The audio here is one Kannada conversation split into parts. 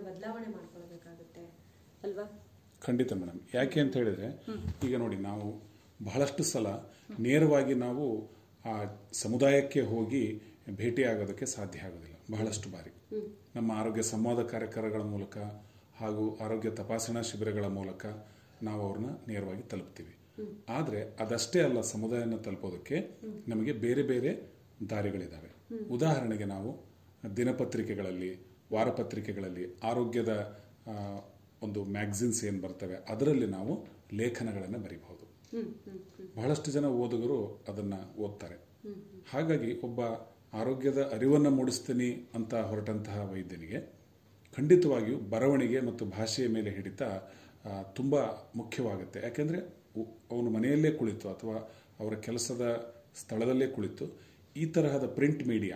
ಬದಲಾವಣೆ ಮಾಡ್ಕೊಳ್ಬೇಕಾಗುತ್ತೆ ಅಲ್ವಾ ಖಂಡಿತ ಮೇಡಮ್ ಯಾಕೆ ಅಂತ ಹೇಳಿದ್ರೆ ಈಗ ನೋಡಿ ನಾವು ಬಹಳಷ್ಟು ಸಲ ನೇರವಾಗಿ ನಾವು ಆ ಸಮುದಾಯಕ್ಕೆ ಹೋಗಿ ಭೇಟಿಯಾಗೋದಕ್ಕೆ ಸಾಧ್ಯ ಆಗೋದಿಲ್ಲ ಬಹಳಷ್ಟು ಬಾರಿ ನಮ್ಮ ಆರೋಗ್ಯ ಸಂವಾದ ಕಾರ್ಯಕ್ರಮಗಳ ಮೂಲಕ ಹಾಗೂ ಆರೋಗ್ಯ ತಪಾಸಣಾ ಶಿಬಿರಗಳ ಮೂಲಕ ನಾವು ಅವ್ರನ್ನ ನೇರವಾಗಿ ತಲುಪ್ತೀವಿ ಆದರೆ ಅದಷ್ಟೇ ಅಲ್ಲ ಸಮುದಾಯನ ತಲುಪೋದಕ್ಕೆ ನಮಗೆ ಬೇರೆ ಬೇರೆ ದಾರಿಗಳಿದ್ದಾವೆ ಉದಾಹರಣೆಗೆ ನಾವು ದಿನಪತ್ರಿಕೆಗಳಲ್ಲಿ ವಾರಪತ್ರಿಕೆಗಳಲ್ಲಿ ಆರೋಗ್ಯದ ಆ, ಒಂದು ಮ್ಯಾಗಝಿನ್ಸ್ ಏನು ಬರ್ತವೆ ಅದರಲ್ಲಿ ನಾವು ಲೇಖನಗಳನ್ನು ಬರೀಬಹುದು ಬಹಳಷ್ಟು ಜನ ಓದುಗರು ಅದನ್ನ ಓದ್ತಾರೆ ಹಾಗಾಗಿ ಒಬ್ಬ ಆರೋಗ್ಯದ ಅರಿವನ್ನು ಮೂಡಿಸ್ತೀನಿ ಅಂತ ಹೊರಟಂತಹ ವೈದ್ಯನಿಗೆ ಖಂಡಿತವಾಗಿಯೂ ಬರವಣಿಗೆ ಮತ್ತು ಭಾಷೆಯ ಮೇಲೆ ಹಿಡಿತ ಆ, ತುಂಬಾ ಮುಖ್ಯವಾಗುತ್ತೆ ಯಾಕೆಂದ್ರೆ ಉ- ಅವನು ಮನೆಯಲ್ಲೇ ಕುಳಿತು ಅಥವಾ ಅವರ ಕೆಲಸದ ಸ್ಥಳದಲ್ಲೇ ಕುಳಿತು ಈ ತರಹದ ಪ್ರಿಂಟ್ ಮೀಡಿಯಾ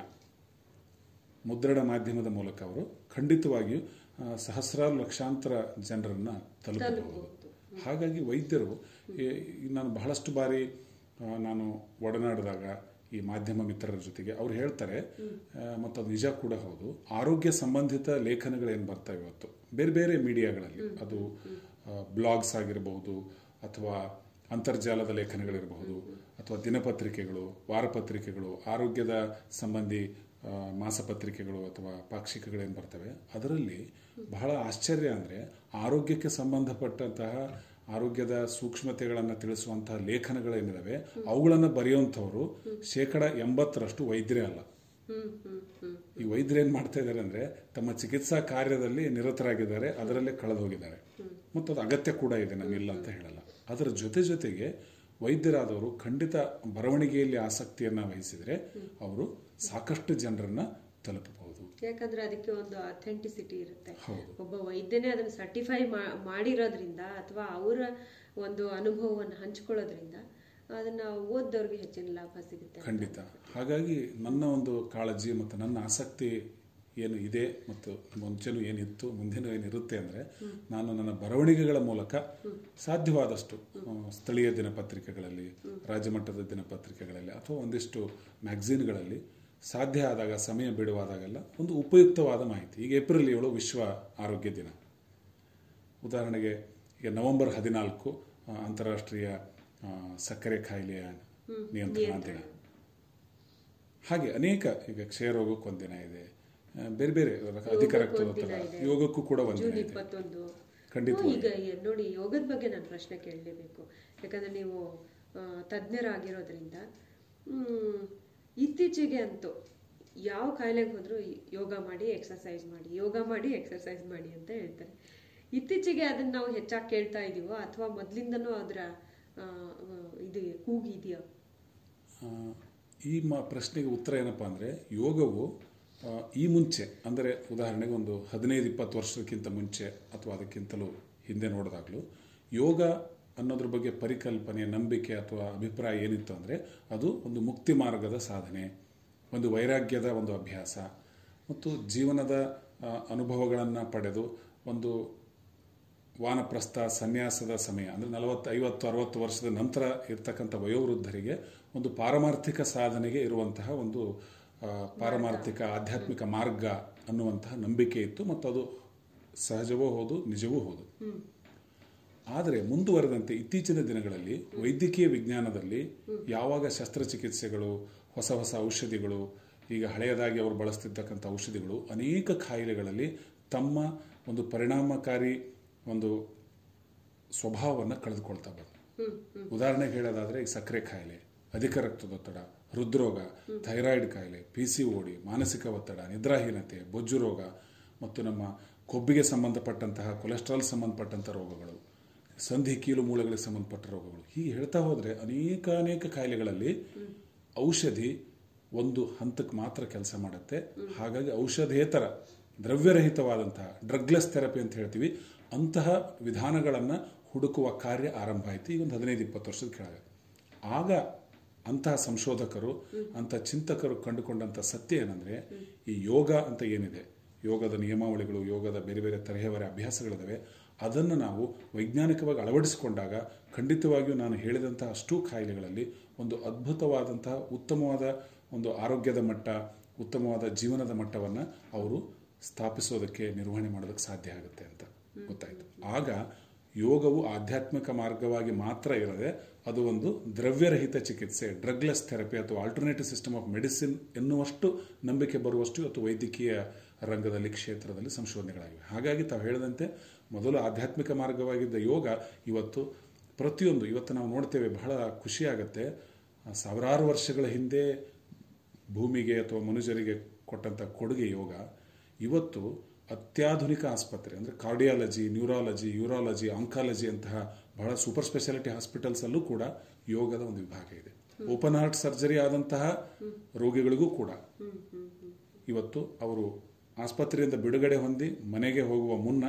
ಮುದ್ರಣ ಮಾಧ್ಯಮದ ಮೂಲಕ ಅವರು ಖಂಡಿತವಾಗಿಯೂ ಆ, ಸಹಸ್ರಾರು ಲಕ್ಷಾಂತರ ಜನರನ್ನ ತಲುಪಬಹುದು ಹಾಗಾಗಿ ವೈದ್ಯರು ಈ- ಈ ನಾನು ಬಹಳಷ್ಟು ಬಾರಿ ಆ, ನಾನು ಒಡನಾಡಿದಾಗ ಈ ಮಾಧ್ಯಮ ಮಿತ್ರರ ಜೊತೆಗೆ ಅವ್ರು ಹೇಳ್ತಾರೆ ಆ, ಮತ್ತು ಅದು ನಿಜ ಕೂಡ ಹೌದು ಆರೋಗ್ಯ ಸಂಬಂಧಿತ ಲೇಖನಗಳೇನು ಬರ್ತಾವೆ ಇವತ್ತು ಬೇರೆ ಬೇರೆ ಮೀಡಿಯಾಗಳಲ್ಲಿ ಅದು ಬ್ಲಾಗ್ಸ್ ಆಗಿರಬಹುದು ಅಥವಾ ಅಂತರ್ಜಾಲದ ಲೇಖನಗಳಿರಬಹುದು ಅಥವಾ ದಿನಪತ್ರಿಕೆಗಳು ವಾರಪತ್ರಿಕೆಗಳು ಆರೋಗ್ಯದ ಸಂಬಂಧಿ ಆ, ಮಾಸಪತ್ರಿಕೆಗಳು ಅಥವಾ ಪಾಕ್ಷಿಕಗಳೇನು ಬರ್ತವೆ ಅದರಲ್ಲಿ ಬಹಳ ಆಶ್ಚರ್ಯ ಅಂದರೆ ಆರೋಗ್ಯಕ್ಕೆ ಸಂಬಂಧಪಟ್ಟಂತಹ ಆರೋಗ್ಯದ ಸೂಕ್ಷ್ಮತೆಗಳನ್ನು ತಿಳಿಸುವಂತಹ ಲೇಖನಗಳೇನಿದಾವೆ ಅವುಗಳನ್ನು ಬರೆಯುವಂಥವರು ಶೇಕಡ ಎಂಬತ್ತರಷ್ಟು ವೈದ್ಯರೇ ಅಲ್ಲ ಹ್ಮ್ ಹ್ಮ್ ಹ್ಮ್ ಈ ವೈದ್ಯರು ಏನ್ ಮಾಡ್ತಾ ಇದ್ದಾರೆ ಅಂದ್ರೆ ತಮ್ಮ ಚಿಕಿತ್ಸಾ ಕಾರ್ಯದಲ್ಲಿ ನಿರತರಾಗಿದ್ದಾರೆ ಅದರಲ್ಲೇ ಕಳೆದು ಹೋಗಿದ್ದಾರೆ ಮತ್ತು ಅದು ಅಗತ್ಯ ಕೂಡ ಇದೆ ನಾನಿಲ್ಲ ಅಂತ ಹೇಳಲ್ಲ ಅದರ ಜೊತೆ ಜೊತೆಗೆ ವೈದ್ಯರಾದವರು ಖಂಡಿತ ಬರವಣಿಗೆಯಲ್ಲಿ ಆಸಕ್ತಿಯನ್ನ ವಹಿಸಿದರೆ ಅವರು ಸಾಕಷ್ಟು ಜನರನ್ನ ತಲುಪಬಹುದು ಯಾಕಂದ್ರೆ ಅದಕ್ಕೆ ಒಂದು ಅಥೆಂಟಿಸಿಟಿ ಇರುತ್ತೆ ಹೌದು ಒಬ್ಬ ವೈದ್ಯನೇ ಅದನ್ನ ಸರ್ಟಿಫೈ ಮಾಡಿರೋದ್ರಿಂದ ಅಥವಾ ಅವರ ಒಂದು ಅನುಭವವನ್ನು ಹಂಚ್ಕೊಳ್ಳೋದ್ರಿಂದ ಅದನ್ನ ಓದ್ದವ್ರಿಗೆ ಹೆಚ್ಚಿನ ಲಾಭ ಸಿಗುತ್ತೆ ಅಂತ ಖಂಡಿತ ಹಾಗಾಗಿ ನನ್ನ ಒಂದು ಕಾಳಜಿ ಮತ್ತು ನನ್ನ ಆಸಕ್ತಿ ಏನು ಇದೆ ಮತ್ತು ಮುಂಚೆನೂ ಏನಿತ್ತು ಮುಂದೆನೂ ಏನಿರುತ್ತೆ ಅಂದರೆ ನಾನು ನನ್ನ ಬರವಣಿಗೆಗಳ ಮೂಲಕ ಸಾಧ್ಯವಾದಷ್ಟು ಆ, ಸ್ಥಳೀಯ ದಿನಪತ್ರಿಕೆಗಳಲ್ಲಿ ರಾಜ್ಯಮಟ್ಟದ ದಿನಪತ್ರಿಕೆಗಳಲ್ಲಿ ಅಥವಾ ಒಂದಿಷ್ಟು ಮ್ಯಾಗಝೀನ್ಗಳಲ್ಲಿ ಸಾಧ್ಯ ಆದಾಗ ಸಮಯ ಬಿಡುವಾದಾಗೆಲ್ಲ ಒಂದು ಉಪಯುಕ್ತವಾದ ಮಾಹಿತಿ ಈಗ ಏಪ್ರಿಲ್ ಏಳು ವಿಶ್ವ ಆರೋಗ್ಯ ದಿನ ಉದಾಹರಣೆಗೆ ಈಗ ನವೆಂಬರ್ ಹದಿನಾಲ್ಕು ಆ, ಅಂತಾರಾಷ್ಟ್ರೀಯ ಆ, ಸಕ್ಕರೆ ಕಾಯಿಲೆಯ ನಿಯಂತ್ರಣ ದಿನ ಹಾಗೆ ಅನೇಕ ಈಗ ಕ್ಷಯರೋಗಕ್ಕೆ ಒಂದಿನ ಇದೆ ಆ, ಬೇರೆ ಬೇರೆ ಅಧಿಕ ರಕ್ತದೊತ್ತಡ ಯೋಗಕ್ಕೂ ಕೂಡ ಒಂದಿನ ಜೂನ್ ಇದೆ ಇಪ್ಪತ್ತೊಂದು ಖಂಡಿತವಾಗಿ. ಈಗ ಈ- ನೋಡಿ ಯೋಗದ ಬಗ್ಗೆ ನಾನು ಪ್ರಶ್ನೆ ಕೇಳಲೇಬೇಕು ಯಾಕಂದ್ರೆ ನೀವು ಆ, ತಜ್ಞರಾಗಿರೋದ್ರಿಂದ ಹ್ಮ್, ಇತ್ತೀಚೆಗೆ ಅಂತೂ ಯಾವ ಕಾಯಿಲೆಗೆ ಹೋದ್ರೂ ಈ ಯೋಗ ಮಾಡಿ ಎಕ್ಸರ್ಸೈಸ್ ಮಾಡಿ ಯೋಗ ಮಾಡಿ ಎಕ್ಸರ್ಸೈಸ್ ಮಾಡಿ ಅಂತ ಹೇಳ್ತಾರೆ ಇತ್ತೀಚೆಗೆ ಅದನ್ನ ನಾವು ಹೆಚ್ಚಾಗಿ ಕೇಳ್ತಾ ಇದೀವೋ ಅಥವಾ ಮೊದ್ಲಿಂದನೂ ಅದರ ಆ, ಆ, ಇದು ಕೂಗಿದೆಯಾ ಆ, ಈ ಮ ಪ್ರಶ್ನೆಗೆ ಉತ್ತರ ಏನಪ್ಪಾ ಅಂದರೆ ಯೋಗವು ಆ, ಈ ಮುಂಚೆ ಅಂದರೆ ಉದಾಹರಣೆಗೆ ಒಂದು ಹದಿನೈದು ಇಪ್ಪತ್ತು ವರ್ಷಕ್ಕಿಂತ ಮುಂಚೆ ಅಥವಾ ಅದಕ್ಕಿಂತಲೂ ಹಿಂದೆ ನೋಡಿದಾಗಲೂ ಯೋಗ ಅನ್ನೋದ್ರ ಬಗ್ಗೆ ಪರಿಕಲ್ಪನೆ ನಂಬಿಕೆ ಅಥವಾ ಅಭಿಪ್ರಾಯ ಏನಿತ್ತು ಅಂದರೆ ಅದು ಒಂದು ಮುಕ್ತಿ ಮಾರ್ಗದ ಸಾಧನೆ ಒಂದು ವೈರಾಗ್ಯದ ಒಂದು ಅಭ್ಯಾಸ ಮತ್ತು ಜೀವನದ ಅನುಭವಗಳನ್ನು ಪಡೆದು ಒಂದು ವಾನಪ್ರಸ್ಥ ಸನ್ಯಾಸದ ಸಮಯ ಅಂದರೆ ನಲವತ್ತು ಐವತ್ತು ಅರವತ್ತು ವರ್ಷದ ನಂತರ ಇರ್ತಕ್ಕಂಥ ವಯೋವೃದ್ಧರಿಗೆ ಒಂದು ಪಾರಮಾರ್ಥಿಕ ಸಾಧನೆಗೆ ಇರುವಂತಹ ಒಂದು ಆ, ಪಾರಮಾರ್ಥಿಕ ಆಧ್ಯಾತ್ಮಿಕ ಮಾರ್ಗ ಅನ್ನುವಂತಹ ನಂಬಿಕೆ ಇತ್ತು ಮತ್ತು ಅದು ಸಹಜವೂ ಹೌದು ನಿಜವೂ ಹೌದು ಆದರೆ ಮುಂದುವರೆದಂತೆ ಇತ್ತೀಚಿನ ದಿನಗಳಲ್ಲಿ ವೈದ್ಯಕೀಯ ವಿಜ್ಞಾನದಲ್ಲಿ ಯಾವಾಗ ಶಸ್ತ್ರಚಿಕಿತ್ಸೆಗಳು ಹೊಸ ಹೊಸ ಔಷಧಿಗಳು ಈಗ ಹಳೆಯದಾಗಿ ಅವರು ಬಳಸ್ತಿರ್ತಕ್ಕಂಥ ಔಷಧಿಗಳು ಅನೇಕ ಕಾಯಿಲೆಗಳಲ್ಲಿ ತಮ್ಮ ಒಂದು ಪರಿಣಾಮಕಾರಿ ಒಂದು ಸ್ವಭಾವವನ್ನು ಕಳೆದುಕೊಳ್ತಾ ಬಂತು ಉದಾಹರಣೆಗೆ ಹೇಳೋದಾದ್ರೆ ಈ ಸಕ್ಕರೆ ಕಾಯಿಲೆ ಅಧಿಕ ರಕ್ತದೊತ್ತಡ ಹೃದ್ರೋಗ ಥೈರಾಯ್ಡ್ ಕಾಯಿಲೆ ಪಿ ಸಿ ಓಡಿ ಮಾನಸಿಕ ಒತ್ತಡ ನಿದ್ರಾಹೀನತೆ ಬೊಜ್ಜು ರೋಗ ಮತ್ತು ನಮ್ಮ ಕೊಬ್ಬಿಗೆ ಸಂಬಂಧಪಟ್ಟಂತಹ ಕೊಲೆಸ್ಟ್ರಾಲ್ ಸಂಬಂಧಪಟ್ಟಂಥ ರೋಗಗಳು ಸಂಧಿ ಕೀಲು ಮೂಳೆಗಳಿಗೆ ಸಂಬಂಧಪಟ್ಟ ರೋಗಗಳು ಹೀಗೆ ಹೇಳ್ತಾ ಹೋದ್ರೆ ಅನೇಕ ಅನೇಕ ಕಾಯಿಲೆಗಳಲ್ಲಿ ಔಷಧಿ ಒಂದು ಹಂತಕ್ಕೆ ಮಾತ್ರ ಕೆಲಸ ಮಾಡುತ್ತೆ ಹಾಗಾಗಿ ಔಷಧೇತರ ದ್ರವ್ಯರಹಿತವಾದಂತಹ ಡ್ರಗ್ಲೆಸ್ ಥೆರಪಿ ಅಂತ ಹೇಳ್ತೀವಿ ಅಂತಹ ವಿಧಾನಗಳನ್ನು ಹುಡುಕುವ ಕಾರ್ಯ ಆರಂಭ ಆಯಿತು ಈಗ ಒಂದು ಹದಿನೈದು ಇಪ್ಪತ್ತು ವರ್ಷದ ಕೆಳಗೆ ಆಗ ಅಂತಹ ಸಂಶೋಧಕರು ಅಂಥ ಚಿಂತಕರು ಕಂಡುಕೊಂಡಂಥ ಸತ್ಯ ಏನಂದ್ರೆ ಈ ಯೋಗ ಅಂತ ಏನಿದೆ ಯೋಗದ ನಿಯಮಾವಳಿಗಳು ಯೋಗದ ಬೇರೆ ಬೇರೆ ತರಹೇವರ ಅಭ್ಯಾಸಗಳಿದಾವೆ ಅದನ್ನು ನಾವು ವೈಜ್ಞಾನಿಕವಾಗಿ ಅಳವಡಿಸಿಕೊಂಡಾಗ ಖಂಡಿತವಾಗಿಯೂ ನಾನು ಹೇಳಿದಂತಹ ಅಷ್ಟೂ ಕಾಯಿಲೆಗಳಲ್ಲಿ ಒಂದು ಅದ್ಭುತವಾದಂತಹ ಉತ್ತಮವಾದ ಒಂದು ಆರೋಗ್ಯದ ಮಟ್ಟ ಉತ್ತಮವಾದ ಜೀವನದ ಮಟ್ಟವನ್ನು ಅವರು ಸ್ಥಾಪಿಸೋದಕ್ಕೆ ನಿರ್ವಹಣೆ ಮಾಡೋದಕ್ಕೆ ಸಾಧ್ಯ ಆಗುತ್ತೆ ಅಂತ ಗೊತ್ತಾಯ್ತು ಆಗ ಯೋಗವು ಆಧ್ಯಾತ್ಮಿಕ ಮಾರ್ಗವಾಗಿ ಮಾತ್ರ ಇರದೆ ಅದು ಒಂದು ದ್ರವ್ಯರಹಿತ ಚಿಕಿತ್ಸೆ ಡ್ರಗ್ಲೆಸ್ ಥೆರಪಿ ಅಥವಾ ಆಲ್ಟರ್ನೇಟಿವ್ ಸಿಸ್ಟಮ್ ಆಫ್ ಮೆಡಿಸಿನ್ ಎನ್ನುವಷ್ಟು ನಂಬಿಕೆ ಬರುವಷ್ಟು ಇವತ್ತು ವೈದ್ಯಕೀಯ ರಂಗದಲ್ಲಿ ಕ್ಷೇತ್ರದಲ್ಲಿ ಸಂಶೋಧನೆಗಳಾಗಿವೆ ಹಾಗಾಗಿ ತಾವು ಹೇಳಿದಂತೆ ಮೊದಲು ಆಧ್ಯಾತ್ಮಿಕ ಮಾರ್ಗವಾಗಿದ್ದ ಯೋಗ ಇವತ್ತು ಪ್ರತಿಯೊಂದು ಇವತ್ತು ನಾವು ನೋಡ್ತೇವೆ ಬಹಳ ಖುಷಿಯಾಗತ್ತೆ ಆ ಸಾವಿರಾರು ವರ್ಷಗಳ ಹಿಂದೆ ಭೂಮಿಗೆ ಅಥವಾ ಮನುಷ್ಯರಿಗೆ ಕೊಟ್ಟಂಥ ಕೊಡುಗೆ ಯೋಗ ಇವತ್ತು ಅತ್ಯಾಧುನಿಕ ಆಸ್ಪತ್ರೆ ಅಂದರೆ ಕಾರ್ಡಿಯಾಲಜಿ ನ್ಯೂರಾಲಜಿ ಯೂರಾಲಜಿ ಆಂಕಾಲಜಿ ಅಂತಹ ಬಹಳ ಸೂಪರ್ ಸ್ಪೆಷಾಲಿಟಿ ಹಾಸ್ಪಿಟಲ್ಸಲ್ಲೂ ಕೂಡ ಯೋಗದ ಒಂದು ವಿಭಾಗ ಇದೆ ಓಪನ್ ಹಾರ್ಟ್ ಸರ್ಜರಿ ಆದಂತಹ ರೋಗಿಗಳಿಗೂ ಕೂಡ ಇವತ್ತು ಅವರು ಆಸ್ಪತ್ರೆಯಿಂದ ಬಿಡುಗಡೆ ಹೊಂದಿ ಮನೆಗೆ ಹೋಗುವ ಮುನ್ನ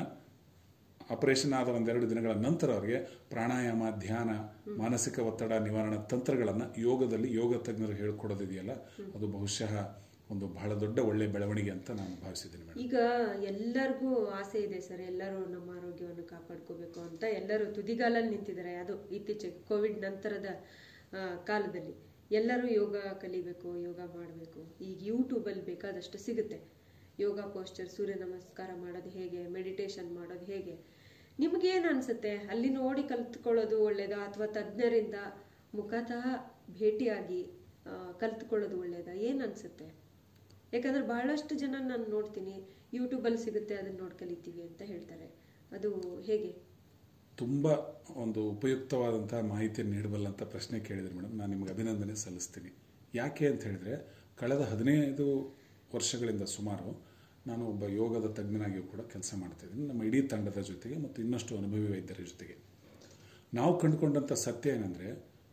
ಆಪರೇಷನ್ ಆದ ಒಂದೆರಡು ದಿನಗಳ ನಂತರ ಅವರಿಗೆ ಪ್ರಾಣಾಯಾಮ ಧ್ಯಾನ ಮಾನಸಿಕ ಒತ್ತಡ ನಿವಾರಣಾ ತಂತ್ರಗಳನ್ನು ಯೋಗದಲ್ಲಿ ಯೋಗ ತಜ್ಞರು ಹೇಳ್ಕೊಡೋದಿದೆಯಲ್ಲ ಅದು ಬಹುಶಃ ಒಂದು ಬಹಳ ದೊಡ್ಡ ಒಳ್ಳೆಯ ಬೆಳವಣಿಗೆ ಅಂತ ನಾನು ಭಾವಿಸಿದ್ದೀನಿ ಮೇಡಮ್ ಈಗ ಎಲ್ಲರಿಗೂ ಆಸೆ ಇದೆ ಸರ್ ಎಲ್ಲರೂ ನಮ್ಮ ಆರೋಗ್ಯವನ್ನು ಕಾಪಾಡ್ಕೋಬೇಕು ಅಂತ ಎಲ್ಲರೂ ತುದಿಗಾಲಲ್ಲಿ ನಿಂತಿದ್ದಾರೆ ಅದು ಇತ್ತೀಚೆಗೆ ಕೋವಿಡ್ ನಂತರದ ಆ, ಕಾಲದಲ್ಲಿ ಎಲ್ಲರೂ ಯೋಗ ಕಲಿಬೇಕು ಯೋಗ ಮಾಡಬೇಕು ಈಗ ಯೂಟ್ಯೂಬಲ್ಲಿ ಬೇಕಾದಷ್ಟು ಸಿಗುತ್ತೆ ಯೋಗ ಪೋಸ್ಚರ್ ಸೂರ್ಯ ನಮಸ್ಕಾರ ಮಾಡೋದು ಹೇಗೆ ಮೆಡಿಟೇಷನ್ ಮಾಡೋದು ಹೇಗೆ ನಿಮಗೇನು ಅನಿಸುತ್ತೆ ಅಲ್ಲಿ ನೋಡಿ ಕಲ್ತ್ಕೊಳ್ಳೋದು ಒಳ್ಳೇದಾ ಅಥವಾ ತಜ್ಞರಿಂದ ಮುಖತಃ ಭೇಟಿಯಾಗಿ ಆ, ಕಲ್ತ್ಕೊಳ್ಳೋದು ಒಳ್ಳೇದಾ ಏನು ಅನಿಸುತ್ತೆ ಯಾಕಂದ್ರೆ ಬಹಳಷ್ಟು ಜನ ನಾನು ನೋಡ್ತೀನಿ ಯೂಟ್ಯೂಬಲ್ಲಿ ಸಿಗುತ್ತೆ ಅದನ್ನ ನೋಡಿ ಕಲಿತೀವಿ ಅಂತ ಹೇಳ್ತಾರೆ ಅದು ಹೇಗೆ ತುಂಬ ಒಂದು ಉಪಯುಕ್ತವಾದಂತಹ ಮಾಹಿತಿಯನ್ನು ನೀಡಬಲ್ಲಂತ ಪ್ರಶ್ನೆ ಕೇಳಿದ್ರಿ ಮೇಡಮ್ ನಾನು ನಿಮಗೆ ಅಭಿನಂದನೆ ಸಲ್ಲಿಸ್ತೀನಿ ಯಾಕೆ ಅಂತ ಹೇಳಿದ್ರೆ ಕಳೆದ ಹದಿನೈದು ವರ್ಷಗಳಿಂದ ಸುಮಾರು ನಾನು ಒಬ್ಬ ಯೋಗದ ತಜ್ಞನಾಗಿಯೂ ಕೂಡ ಕೆಲಸ ಮಾಡ್ತಾ ಇದ್ದೀನಿ ನಮ್ಮ ಇಡೀ ತಂಡದ ಜೊತೆಗೆ ಮತ್ತು ಇನ್ನಷ್ಟು ಅನುಭವಿ ವೈದ್ಯರ ಜೊತೆಗೆ ನಾವು ಕಂಡುಕೊಂಡಂಥ ಸತ್ಯ ಏನಂದರೆ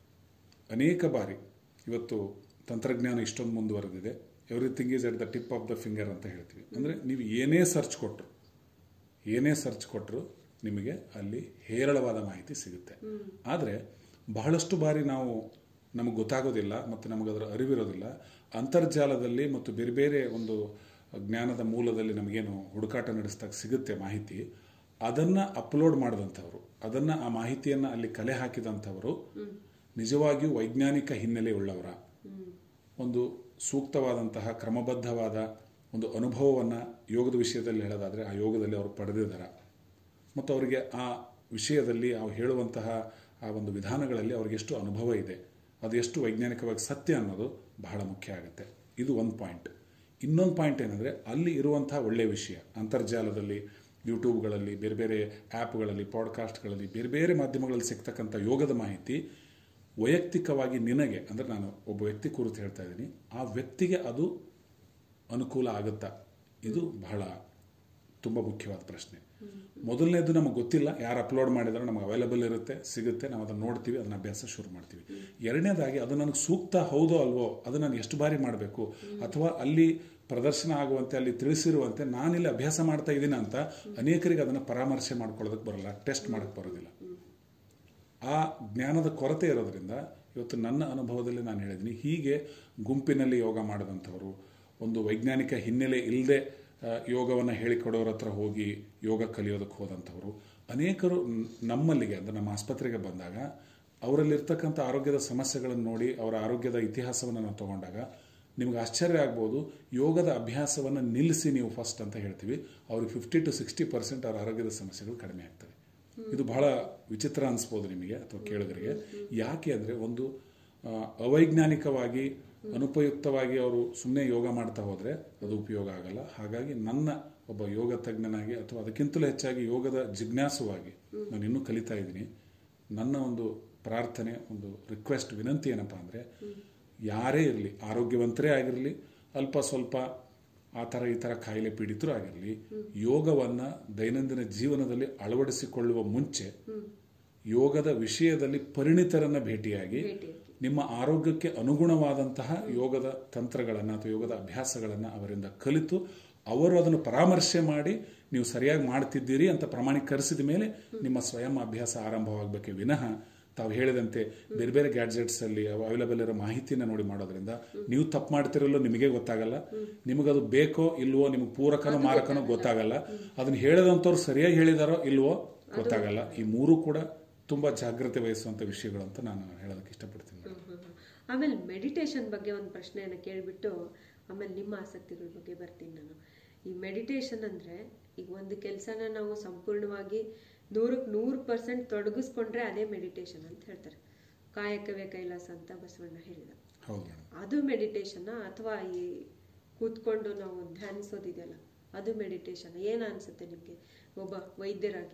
ಅನೇಕ ಬಾರಿ ಇವತ್ತು ತಂತ್ರಜ್ಞಾನ ಇಷ್ಟೊಂದು ಮುಂದುವರೆದಿದೆ everything is at the tip of the finger ಅಂತ ಹೇಳ್ತೀವಿ ಅಂದರೆ ನೀವು ಏನೇ ಸರ್ಚ್ ಕೊಟ್ಟರು ಏನೇ ಸರ್ಚ್ ಕೊಟ್ಟರು ನಿಮಗೆ ಅಲ್ಲಿ ಹೇರಳವಾದ ಮಾಹಿತಿ ಸಿಗುತ್ತೆ ಆದರೆ ಬಹಳಷ್ಟು ಬಾರಿ ನಾವು ನಮಗೆ ಗೊತ್ತಾಗೋದಿಲ್ಲ ಮತ್ತು ನಮಗದರ ಅರಿವಿರೋದಿಲ್ಲ ಅಂತರ್ಜಾಲದಲ್ಲಿ ಮತ್ತು ಬೇರೆ ಬೇರೆ ಒಂದು ಜ್ಞಾನದ ಮೂಲದಲ್ಲಿ ನಮಗೇನು ಹುಡುಕಾಟ ನಡೆಸಿದಾಗ ಸಿಗುತ್ತೆ ಮಾಹಿತಿ ಅದನ್ನು ಅಪ್ಲೋಡ್ ಮಾಡಿದಂಥವ್ರು ಅದನ್ನು ಆ ಮಾಹಿತಿಯನ್ನು ಅಲ್ಲಿ ಕಲೆ ಹಾಕಿದಂಥವರು ನಿಜವಾಗಿಯೂ ವೈಜ್ಞಾನಿಕ ಹಿನ್ನೆಲೆ ಉಳ್ಳವರ ಒಂದು ಸೂಕ್ತವಾದಂತಹ ಕ್ರಮಬದ್ಧವಾದ ಒಂದು ಅನುಭವವನ್ನು ಯೋಗದ ವಿಷಯದಲ್ಲಿ ಹೇಳೋದಾದರೆ ಆ ಯೋಗದಲ್ಲಿ ಅವರು ಪಡೆದಿದ್ದಾರೆ ಮತ್ತು ಅವರಿಗೆ ಆ ವಿಷಯದಲ್ಲಿ ಅವ್ರು ಹೇಳುವಂತಹ ಆ ಒಂದು ವಿಧಾನಗಳಲ್ಲಿ ಅವ್ರಿಗೆ ಎಷ್ಟು ಅನುಭವ ಇದೆ ಅದು ಎಷ್ಟು ವೈಜ್ಞಾನಿಕವಾಗಿ ಸತ್ಯ ಅನ್ನೋದು ಬಹಳ ಮುಖ್ಯ ಆಗುತ್ತೆ ಇದು ಒಂದು ಪಾಯಿಂಟ್ ಇನ್ನೊಂದು ಪಾಯಿಂಟ್ ಏನಂದರೆ ಅಲ್ಲಿ ಇರುವಂತಹ ಒಳ್ಳೆಯ ವಿಷಯ ಅಂತರ್ಜಾಲದಲ್ಲಿ ಯೂಟ್ಯೂಬ್ಗಳಲ್ಲಿ ಬೇರೆ ಬೇರೆ ಆ್ಯಪ್ಗಳಲ್ಲಿ ಪಾಡ್ಕಾಸ್ಟ್ಗಳಲ್ಲಿ ಬೇರೆ ಬೇರೆ ಮಾಧ್ಯಮಗಳಲ್ಲಿ ಸಿಗ್ತಕ್ಕಂಥ ಯೋಗದ ಮಾಹಿತಿ ವೈಯಕ್ತಿಕವಾಗಿ ನಿನಗೆ ಅಂದರೆ ನಾನು ಒಬ್ಬ ವ್ಯಕ್ತಿ ಕುರಿತು ಹೇಳ್ತಾ ಇದ್ದೀನಿ ಆ ವ್ಯಕ್ತಿಗೆ ಅದು ಅನುಕೂಲ ಆಗುತ್ತಾ ಇದು ಬಹಳ ತುಂಬ ಮುಖ್ಯವಾದ ಪ್ರಶ್ನೆ ಮೊದಲನೇದು ನಮಗೆ ಗೊತ್ತಿಲ್ಲ ಯಾರು ಅಪ್ಲೋಡ್ ಮಾಡಿದಾರೋ ನಮಗೆ ಅವೈಲಬಲ್ ಇರುತ್ತೆ ಸಿಗುತ್ತೆ ನಾವು ಅದನ್ನು ನೋಡ್ತೀವಿ ಅದನ್ನ ಅಭ್ಯಾಸ ಶುರು ಮಾಡ್ತೀವಿ ಎರಡನೇದಾಗಿ ಅದು ನನಗೆ ಸೂಕ್ತ ಹೌದೋ ಅಲ್ವೋ ಅದು ನಾನು ಎಷ್ಟು ಬಾರಿ ಮಾಡಬೇಕು ಅಥವಾ ಅಲ್ಲಿ ಪ್ರದರ್ಶನ ಆಗುವಂತೆ ಅಲ್ಲಿ ತಿಳಿಸಿರುವಂತೆ ನಾನಿಲ್ಲಿ ಅಭ್ಯಾಸ ಮಾಡ್ತಾ ಇದ್ದೀನಿ ಅಂತ ಅನೇಕರಿಗೆ ಅದನ್ನು ಪರಾಮರ್ಶೆ ಮಾಡ್ಕೊಳ್ಳೋದಕ್ಕೆ ಬರಲ್ಲ ಟೆಸ್ಟ್ ಮಾಡೋಕ್ಕೆ ಬರೋದಿಲ್ಲ ಆ ಜ್ಞಾನದ ಕೊರತೆ ಇರೋದ್ರಿಂದ ಇವತ್ತು ನನ್ನ ಅನುಭವದಲ್ಲಿ ನಾನು ಹೇಳಿದ್ದೀನಿ ಹೀಗೆ ಗುಂಪಿನಲ್ಲಿ ಯೋಗ ಮಾಡಿದಂಥವರು ಒಂದು ವೈಜ್ಞಾನಿಕ ಹಿನ್ನೆಲೆ ಇಲ್ಲದೆ ಯೋಗವನ್ನು ಹೇಳಿಕೊಡೋರ ಹತ್ರ ಹೋಗಿ ಯೋಗ ಕಲಿಯೋದಕ್ಕೆ ಹೋದಂಥವರು ಅನೇಕರು ನ್- ನಮ್ಮಲ್ಲಿಗೆ ಅಂದರೆ ನಮ್ಮ ಆಸ್ಪತ್ರೆಗೆ ಬಂದಾಗ ಅವರಲ್ಲಿರ್ತಕ್ಕಂಥ ಆರೋಗ್ಯದ ಸಮಸ್ಯೆಗಳನ್ನು ನೋಡಿ ಅವರ ಆರೋಗ್ಯದ ಇತಿಹಾಸವನ್ನು ನಾವು ತಗೊಂಡಾಗ ನಿಮ್ಗೆ ಆಶ್ಚರ್ಯ ಆಗ್ಬೋದು ಯೋಗದ ಅಭ್ಯಾಸವನ್ನು ನಿಲ್ಲಿಸಿ ನೀವು ಫಸ್ಟ್ ಅಂತ ಹೇಳ್ತೀವಿ ಅವ್ರಿಗೆ ಫಿಫ್ಟಿ ಟು ಸಿಕ್ಸ್ಟಿ ಪರ್ಸೆಂಟ್ ಅವ್ರ ಆರೋಗ್ಯದ ಸಮಸ್ಯೆಗಳು ಕಡಿಮೆ ಆಗ್ತವೆ ಇದು ಬಹಳ ವಿಚಿತ್ರ ಅನಿಸ್ಬೋದು ನಿಮಗೆ ಅಥವಾ ಕೇಳಿದ್ರಿಗೆ ಯಾಕೆ ಅಂದರೆ ಒಂದು ಆ, ಅವೈಜ್ಞಾನಿಕವಾಗಿ ಅನುಪಯುಕ್ತವಾಗಿ ಅವರು ಸುಮ್ಮನೆ ಯೋಗ ಮಾಡ್ತಾ ಹೋದರೆ ಅದು ಉಪಯೋಗ ಆಗಲ್ಲ ಹಾಗಾಗಿ ನನ್ನ ಒಬ್ಬ ಯೋಗ ತಜ್ಞನಾಗಿ ಅಥವಾ ಅದಕ್ಕಿಂತಲೂ ಹೆಚ್ಚಾಗಿ ಯೋಗದ ಜಿಜ್ಞಾಸುವಾಗಿ ನಾನು ಇನ್ನೂ ಕಲಿತಾ ಇದ್ದೀನಿ ನನ್ನ ಒಂದು ಪ್ರಾರ್ಥನೆ ಒಂದು ರಿಕ್ವೆಸ್ಟ್ ವಿನಂತಿ ಏನಪ್ಪ ಅಂದರೆ ಯಾರೇ ಇರಲಿ ಆರೋಗ್ಯವಂತರೇ ಆಗಿರಲಿ ಅಲ್ಪ ಸ್ವಲ್ಪ ಆ ಥರ ಈ ಥರ ಕಾಯಿಲೆ ಪೀಡಿತರು ಆಗಿರಲಿ ಯೋಗವನ್ನು ದೈನಂದಿನ ಜೀವನದಲ್ಲಿ ಅಳವಡಿಸಿಕೊಳ್ಳುವ ಮುಂಚೆ ಯೋಗದ ವಿಷಯದಲ್ಲಿ ಪರಿಣಿತರನ್ನ ಭೇಟಿಯಾಗಿ ಭೇಟಿಯಾಗಿ. ನಿಮ್ಮ ಆರೋಗ್ಯಕ್ಕೆ ಅನುಗುಣವಾದಂತಹ ಯೋಗದ ತಂತ್ರಗಳನ್ನು ಅಥವಾ ಯೋಗದ ಅಭ್ಯಾಸಗಳನ್ನು ಅವರಿಂದ ಕಲಿತು ಅವರು ಅದನ್ನು ಪರಾಮರ್ಶೆ ಮಾಡಿ ನೀವು ಸರಿಯಾಗಿ ಮಾಡ್ತಿದ್ದೀರಿ ಅಂತ ಪ್ರಮಾಣೀಕರಿಸಿದ ಮೇಲೆ ನಿಮ್ಮ ಸ್ವಯಂ ಅಭ್ಯಾಸ ಆರಂಭವಾಗಬೇಕೆ ವಿನಃ ತಾವು ಹೇಳಿದಂತೆ ಬೇರೆ ಬೇರೆ ಗ್ಯಾಡ್ಜೆಟ್ಸ್ ಅಲ್ಲಿ ಅವೈಲಬಲ್ ಇರೋ ಮಾಹಿತಿನ ನೋಡಿ ಮಾಡೋದ್ರಿಂದ ನೀವು ತಪ್ಪು ಮಾಡ್ತಿರಲ್ಲೋ ನಿಮಗೆ ಗೊತ್ತಾಗಲ್ಲ ನಿಮಗದು ಬೇಕೋ ಇಲ್ವೋ ನಿಮಗೆ ಪೂರಕನೋ ಮಾರಕನೋ ಗೊತ್ತಾಗಲ್ಲ ಅದನ್ನ ಹೇಳದಂಥವ್ರು ಸರಿಯಾಗಿ ಹೇಳಿದಾರೋ ಇಲ್ವೋ ಗೊತ್ತಾಗಲ್ಲ ಈ ಮೂರು ಕೂಡ ತುಂಬಾ ಜಾಗ್ರತೆ ವಹಿಸುವಂತ ವಿಷಯಗಳು ಅಂತ ನಾನು ಹೇಳೋದಕ್ಕೆ ಇಷ್ಟಪಡ್ತೀನಿ ಮೇಡಮ್. ಹ್ಮ್, ಹ್ಮ್, ಹ್ಮ್. ಆಮೇಲೆ ಮೆಡಿಟೇಷನ್ ಬಗ್ಗೆ ಒಂದು ಪ್ರಶ್ನೆಯನ್ನು ಕೇಳಿಬಿಟ್ಟು ಆಮೇಲೆ ನಿಮ್ಮ ಆಸಕ್ತಿಗಳ ಬಗ್ಗೆ ಬರ್ತೀನಿ ನಾನು ಈ ಮೆಡಿಟೇಷನ್ ಅಂದರೆ ಈಗ ಒಂದು ಕೆಲಸನ ನಾವು ಸಂಪೂರ್ಣವಾಗಿ ನೂರಕ್ಕೆ ನೂರು ಪರ್ಸೆಂಟ್ ತೊಡಗಿಸ್ಕೊಂಡ್ರೆ ಅದೇ ಮೆಡಿಟೇಷನ್ ಅಂತ ಹೇಳ್ತಾರೆ ಕಾಯಕವೇ ಕೈಲಾಸ ಅಂತ ಬಸವಣ್ಣ ಹೇಳಿದ ಹೌದು ಮೇಡಮ್ ಅದು ಮೆಡಿಟೇಷನ್ ಅಥವಾ ಈ ಕೂತ್ಕೊಂಡು ನಾವು ಧ್ಯಾನಿಸೋದಿದೆಯಲ್ಲ ಅದು ಮೆಡಿಟೇಷನ್ ಏನು ಅನ್ಸುತ್ತೆ ನಿಮಗೆ ಒಬ್ಬ ವೈದ್ಯರಾಗಿ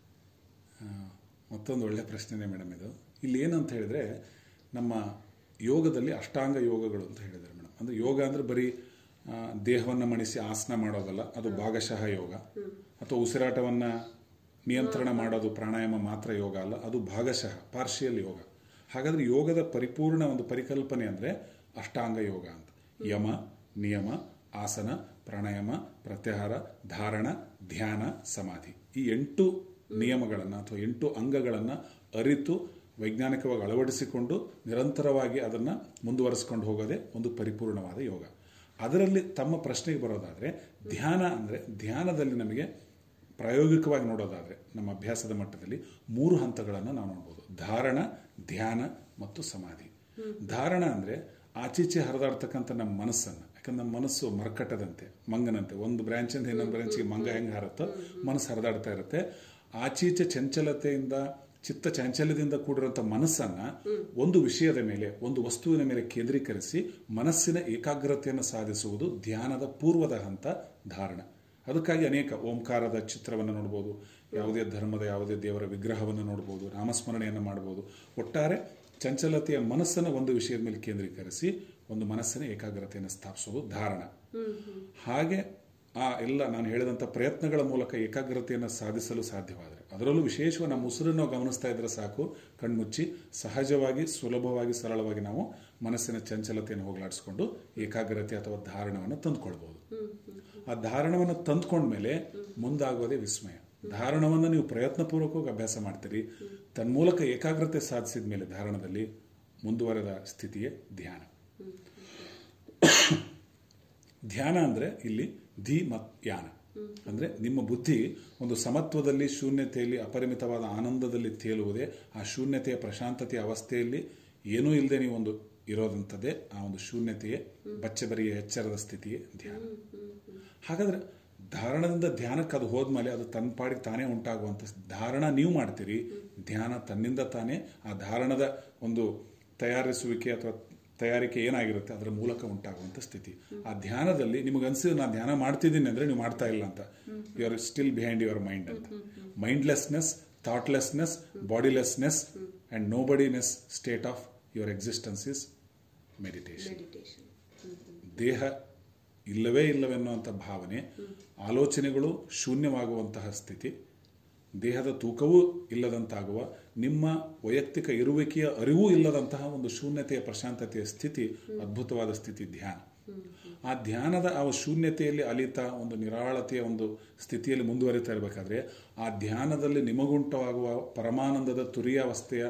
ಆ, ಮತ್ತೊಂದು ಒಳ್ಳೆ ಪ್ರಶ್ನೆನೇ ಮೇಡಮ್ ಇದು ಇಲ್ಲಿ ಏನಂತ ಹೇಳಿದ್ರೆ ನಮ್ಮ ಯೋಗದಲ್ಲಿ ಅಷ್ಟಾಂಗ ಯೋಗಗಳು ಅಂತ ಹೇಳಿದ್ದಾರೆ ಮೇಡಮ್ ಅಂದರೆ ಯೋಗ ಅಂದರೆ ಬರೀ ಆ, ದೇಹವನ್ನು ಮಣಿಸಿ ಆಸನ ಮಾಡೋದಲ್ಲ ಅದು ಭಾಗಶಃ ಯೋಗ ಅಥವಾ ಉಸಿರಾಟವನ್ನು ನಿಯಂತ್ರಣ ಮಾಡೋದು ಪ್ರಾಣಾಯಾಮ ಮಾತ್ರ ಯೋಗ ಅಲ್ಲ ಅದು ಭಾಗಶಃ ಪಾರ್ಷಿಯಲ್ ಯೋಗ ಹಾಗಾದ್ರೆ ಯೋಗದ ಪರಿಪೂರ್ಣ ಒಂದು ಪರಿಕಲ್ಪನೆ ಅಂದರೆ ಅಷ್ಟಾಂಗ ಯೋಗ ಅಂತ ಯಮ ನಿಯಮ ಆಸನ ಪ್ರಾಣಾಯಾಮ ಪ್ರತ್ಯಾಹಾರ ಧಾರಣ ಧ್ಯಾನ ಸಮಾಧಿ ಈ ಎಂಟು ನಿಯಮಗಳನ್ನು ಅಥವಾ ಎಂಟು ಅಂಗಗಳನ್ನು ಅರಿತು ವೈಜ್ಞಾನಿಕವಾಗಿ ಅಳವಡಿಸಿಕೊಂಡು ನಿರಂತರವಾಗಿ ಅದನ್ನು ಮುಂದುವರಿಸ್ಕೊಂಡು ಹೋಗೋದೇ ಒಂದು ಪರಿಪೂರ್ಣವಾದ ಯೋಗ ಅದರಲ್ಲಿ ತಮ್ಮ ಪ್ರಶ್ನೆಗೆ ಬರೋದಾದರೆ ಧ್ಯಾನ ಅಂದರೆ ಧ್ಯಾನದಲ್ಲಿ ನಮಗೆ ಪ್ರಾಯೋಗಿಕವಾಗಿ ನೋಡೋದಾದರೆ ನಮ್ಮ ಅಭ್ಯಾಸದ ಮಟ್ಟದಲ್ಲಿ ಮೂರು ಹಂತಗಳನ್ನು ನಾವು ನೋಡ್ಬೋದು ಧಾರಣ ಧ್ಯಾನ ಮತ್ತು ಸಮಾಧಿ ಧಾರಣ ಅಂದರೆ ಆಚೀಚೆ ಹರಿದಾಡ್ತಕ್ಕಂಥ ನಮ್ಮ ಮನಸ್ಸನ್ನು ಯಾಕಂದ್ರೆ ನಮ್ಮ ಮನಸ್ಸು ಮರ್ಕಟ್ಟದಂತೆ ಮಂಗನಂತೆ ಒಂದು ಬ್ರಾಂಚಿಂದ ಇನ್ನೊಂದು ಬ್ರಾಂಚಿಗೆ ಮಂಗ ಹೆಂಗೆ ಹಾರುತ್ತೋ ಮನಸ್ಸು ಹರಿದಾಡ್ತಾ ಇರುತ್ತೆ ಆಚೀಚೆ ಚಂಚಲತೆಯಿಂದ ಚಿತ್ತ ಚಾಂಚಲ್ಯದಿಂದ ಕೂಡಿರುವಂಥ ಮನಸ್ಸನ್ನ ಒಂದು ವಿಷಯದ ಮೇಲೆ ಒಂದು ವಸ್ತುವಿನ ಮೇಲೆ ಕೇಂದ್ರೀಕರಿಸಿ ಮನಸ್ಸಿನ ಏಕಾಗ್ರತೆಯನ್ನು ಸಾಧಿಸುವುದು ಧ್ಯಾನದ ಪೂರ್ವದ ಹಂತ ಧಾರಣ ಅದಕ್ಕಾಗಿ ಅನೇಕ ಓಂಕಾರದ ಚಿತ್ರವನ್ನು ನೋಡ್ಬೋದು ಯಾವುದೇ ಧರ್ಮದ ಯಾವುದೇ ದೇವರ ವಿಗ್ರಹವನ್ನು ನೋಡ್ಬೋದು ನಾಮಸ್ಮರಣೆಯನ್ನು ಮಾಡ್ಬೋದು ಒಟ್ಟಾರೆ ಚಂಚಲತೆಯ ಮನಸ್ಸನ್ನು ಒಂದು ವಿಷಯದ ಮೇಲೆ ಕೇಂದ್ರೀಕರಿಸಿ ಒಂದು ಮನಸ್ಸಿನ ಏಕಾಗ್ರತೆಯನ್ನು ಸ್ಥಾಪಿಸೋದು ಧಾರಣ ಹಾಗೆ ಆ ಎಲ್ಲ ನಾನು ಹೇಳಿದಂಥ ಪ್ರಯತ್ನಗಳ ಮೂಲಕ ಏಕಾಗ್ರತೆಯನ್ನು ಸಾಧಿಸಲು ಸಾಧ್ಯವಾದರೆ ಅದರಲ್ಲೂ ವಿಶೇಷವಾಗಿ ನಮ್ಮ ಉಸಿರನ್ನು ನಾವು ಗಮನಿಸ್ತಾ ಇದ್ರೆ ಸಾಕು ಕಣ್ಮುಚ್ಚಿ ಸಹಜವಾಗಿ ಸುಲಭವಾಗಿ ಸರಳವಾಗಿ ನಾವು ಮನಸ್ಸಿನ ಚಂಚಲತೆಯನ್ನು ಹೋಗಲಾಡಿಸ್ಕೊಂಡು ಏಕಾಗ್ರತೆ ಅಥವಾ ಧಾರಣವನ್ನು ತಂದುಕೊಳ್ಬೋದು ಆ ಧಾರಣವನ್ನು ತಂದ್ಕೊಂಡ್ಮೇಲೆ ಮುಂದಾಗೋದೇ ವಿಸ್ಮಯ ಧಾರಣವನ್ನು ನೀವು ಪ್ರಯತ್ನಪೂರ್ವಕವಾಗಿ ಅಭ್ಯಾಸ ಮಾಡ್ತೀರಿ ತನ್ಮೂಲಕ ಏಕಾಗ್ರತೆ ಸಾಧಿಸಿದ ಮೇಲೆ ಧಾರಣದಲ್ಲಿ ಮುಂದುವರೆದ ಸ್ಥಿತಿಯೇ ಧ್ಯಾನ ಧ್ಯಾನ ಅಂದರೆ ಇಲ್ಲಿ ಧಿ ಮತ್ ಯಾನ ಅಂದರೆ ನಿಮ್ಮ ಬುದ್ಧಿ ಒಂದು ಸಮತ್ವದಲ್ಲಿ ಶೂನ್ಯತೆಯಲ್ಲಿ ಅಪರಿಮಿತವಾದ ಆನಂದದಲ್ಲಿ ತೇಲುವುದೇ ಆ ಶೂನ್ಯತೆಯ ಪ್ರಶಾಂತತೆಯ ಅವಸ್ಥೆಯಲ್ಲಿ ಏನೂ ಇಲ್ಲದೆ ನೀವು ಒಂದು ಇರೋದಂಥದ್ದೇ ಆ ಒಂದು ಶೂನ್ಯತೆಯೇ ಬಚ್ಚಬರಿಯ ಎಚ್ಚರದ ಸ್ಥಿತಿಯೇ ಧ್ಯಾನ ಹಾಗಾದ್ರೆ ಧಾರಣದಿಂದ ಧ್ಯಾನಕ್ಕೆ ಅದು ಹೋದ್ಮೇಲೆ ಅದು ತನ್ನ ಪಾಡಿಗೆ ತಾನೇ ಉಂಟಾಗುವಂಥ ಧಾರಣ ನೀವು ಮಾಡ್ತೀರಿ ಧ್ಯಾನ ತನ್ನಿಂದ ತಾನೇ ಆ ಧಾರಣದ ಒಂದು ತಯಾರಿಸುವಿಕೆ ಅಥವಾ ತಯಾರಿಕೆ ಏನಾಗಿರುತ್ತೆ ಅದರ ಮೂಲಕ ಉಂಟಾಗುವಂಥ ಸ್ಥಿತಿ ಆ ಧ್ಯಾನದಲ್ಲಿ ನಿಮಗೆ ಅನ್ಸಿದ್ರೆ ನಾನು ಧ್ಯಾನ ಮಾಡ್ತಿದ್ದೀನಿ ಅಂದರೆ ನೀವು ಮಾಡ್ತಾ ಇಲ್ಲ ಅಂತ you are still behind your mind ಅಂತ mindlessness thoughtlessness bodilessness and no bodiness state of your existence is meditation meditation ದೇಹ ಇಲ್ಲವೇ ಇಲ್ಲವೆನ್ನುವಂಥ ಭಾವನೆ ಆಲೋಚನೆಗಳು ಶೂನ್ಯವಾಗುವಂತಹ ಸ್ಥಿತಿ ದೇಹದ ತೂಕವೂ ಇಲ್ಲದಂತಾಗುವ ನಿಮ್ಮ ವೈಯಕ್ತಿಕ ಇರುವಿಕೆಯ ಅರಿವೂ ಇಲ್ಲದಂತಹ ಒಂದು ಶೂನ್ಯತೆಯ ಪ್ರಶಾಂತತೆಯ ಸ್ಥಿತಿ ಅದ್ಭುತವಾದ ಸ್ಥಿತಿ ಧ್ಯಾನ ಆ ಧ್ಯಾನದ ಆ ಶೂನ್ಯತೆಯಲ್ಲಿ ಅಲಿತ ಒಂದು ನಿರಾಳತೆಯ ಒಂದು ಸ್ಥಿತಿಯಲ್ಲಿ ಮುಂದುವರಿತಾ ಇರಬೇಕಾದ್ರೆ ಆ ಧ್ಯಾನದಲ್ಲಿ ನಿಮಗುಂಟವಾಗುವ ಪರಮಾನಂದದ ತುರಿಯಾವಸ್ಥೆಯ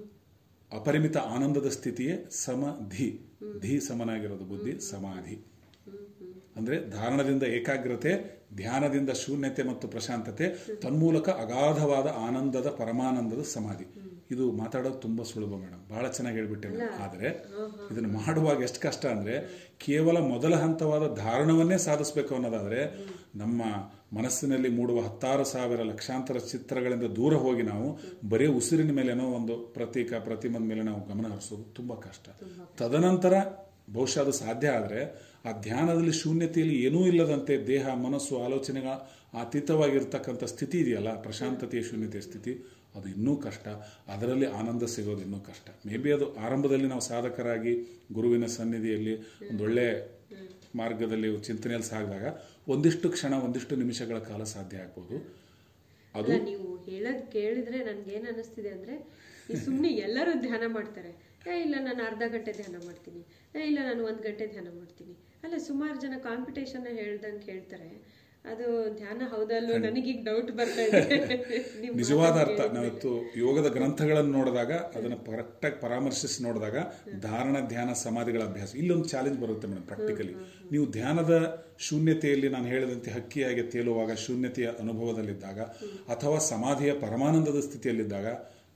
ಅಪರಿಮಿತ ಆನಂದದ ಸ್ಥಿತಿಯೇ ಸಮಧಿ ಧಿ ಸಮನಾಗಿರೋದು ಬುದ್ಧಿ ಸಮಾಧಿ ಅಂದ್ರೆ ಧಾರಣದಿಂದ ಏಕಾಗ್ರತೆ ಧ್ಯಾನದಿಂದ ಶೂನ್ಯತೆ ಮತ್ತು ಪ್ರಶಾಂತತೆ ತನ್ಮೂಲಕ ಅಗಾಧವಾದ ಆನಂದದ ಪರಮಾನಂದದ ಸಮಾಧಿ ಇದು ಮಾತಾಡೋದು ತುಂಬಾ ಸುಲಭ ಮೇಡಮ್ ಬಹಳ ಚೆನ್ನಾಗಿ ಹೇಳ್ಬಿಟ್ಟೆ ನಾನು ಆದರೆ ಇದನ್ನು ಮಾಡುವಾಗ ಎಷ್ಟು ಕಷ್ಟ ಅಂದ್ರೆ ಕೇವಲ ಮೊದಲ ಹಂತವಾದ ಧಾರಣವನ್ನೇ ಸಾಧಿಸಬೇಕು ಅನ್ನೋದಾದ್ರೆ ನಮ್ಮ ಮನಸ್ಸಿನಲ್ಲಿ ಮೂಡುವ ಹತ್ತಾರು ಸಾವಿರ ಲಕ್ಷಾಂತರ ಚಿತ್ರಗಳಿಂದ ದೂರ ಹೋಗಿ ನಾವು ಬರೀ ಉಸಿರಿನ ಮೇಲೇನೋ ಒಂದು ಪ್ರತೀಕ ಪ್ರತಿಮದ ಮೇಲೆ ನಾವು ಗಮನ ಹರಿಸೋದು ತುಂಬಾ ಕಷ್ಟ ತದನಂತರ ಬಹುಶಃ ಅದು ಸಾಧ್ಯ ಆದರೆ ಆ ಧ್ಯಾನದಲ್ಲಿ ಶೂನ್ಯತೆಯಲ್ಲಿ ಏನೂ ಇಲ್ಲದಂತೆ ದೇಹ ಮನಸ್ಸು ಆಲೋಚನೆಗಳ ಅತೀತವಾಗಿರ್ತಕ್ಕಂಥ ಸ್ಥಿತಿ ಇದೆಯಲ್ಲ ಪ್ರಶಾಂತತೆಯ ಶೂನ್ಯತೆಯ ಸ್ಥಿತಿ ಅದು ಇನ್ನೂ ಕಷ್ಟ ಅದರಲ್ಲಿ ಆನಂದ ಸಿಗೋದು ಇನ್ನೂ ಕಷ್ಟ ಮೇ ಬಿ ಅದು ಆರಂಭದಲ್ಲಿ ನಾವು ಸಾಧಕರಾಗಿ ಗುರುವಿನ ಸನ್ನಿಧಿಯಲ್ಲಿ ಒಂದೊಳ್ಳೆ ಮಾರ್ಗದಲ್ಲಿ ಚಿಂತನೆಯಲ್ಲಿ ಸಾಗಿದಾಗ ಒಂದಿಷ್ಟು ಕ್ಷಣ ಒಂದಿಷ್ಟು ನಿಮಿಷಗಳ ಕಾಲ ಸಾಧ್ಯ ಆಗ್ಬೋದು ಅದು ಅಲ್ಲ ನೀವು ಹೇಳೋದ್ ಕೇಳಿದ್ರೆ ನನ್ಗೆ ಏನ್ ಅನಿಸ್ತಿದೆ ಅಂದ್ರೆ ಈ ಸುಮ್ನೆ ಎಲ್ಲರೂ ಧ್ಯಾನ ಮಾಡ್ತಾರೆ ಏ ಇಲ್ಲ ನಾನು ಅರ್ಧ ಗಂಟೆ ಧ್ಯಾನ ಮಾಡ್ತೀನಿ ಏ ಇಲ್ಲ ನಾನು ಒಂದ್ ಗಂಟೆ ಧ್ಯಾನ ಮಾಡ್ತೀನಿ ಅಲ್ಲ ಸುಮಾರು ಜನ ಕಾಂಪಿಟೇಷನ್ ಹೇಳ್ದಂಗೆ ಹೇಳ್ತಾರೆ ಅದು ಧ್ಯಾನ ಹೌದಲ್ಲೋ ನನಗೀಗ ಡೌಟ್ ಬರ್ತಾ ಇದೆ ನಿಮ್ ನಿಜವಾದ ಮಾತನ್ನ ಅರ್ಥ ಕೇಳಿದ್ಮೇಲೆ. ನಾವಿತ್ತು ಯೋಗದ ಗ್ರಂಥಗಳನ್ನು ನೋಡಿದಾಗ ಅದನ್ನು ಕರೆಕ್ಟಾಗಿ ಪರಾಮರ್ಶಿಸಿ ನೋಡಿದಾಗ ಧಾರಣ ಧ್ಯಾನ ಸಮಾಧಿಗಳ ಅಭ್ಯಾಸ ಇಲ್ಲೊಂದು ಚಾಲೆಂಜ್ ಬರುತ್ತೆ ಮೇಡಮ್ ಪ್ರಾಕ್ಟಿಕಲಿ ನೀವು ಧ್ಯಾನದ ಶೂನ್ಯತೆಯಲ್ಲಿ ನಾನು ಹೇಳಿದಂತೆ ಹಕ್ಕಿಯಾಗಿ ತೇಲುವಾಗ ಶೂನ್ಯತೆಯ ಅನುಭವದಲ್ಲಿದ್ದಾಗ ಅಥವಾ ಸಮಾಧಿಯ ಪರಮಾನಂದದ ಸ್ಥಿತಿಯಲ್ಲಿದ್ದಾಗ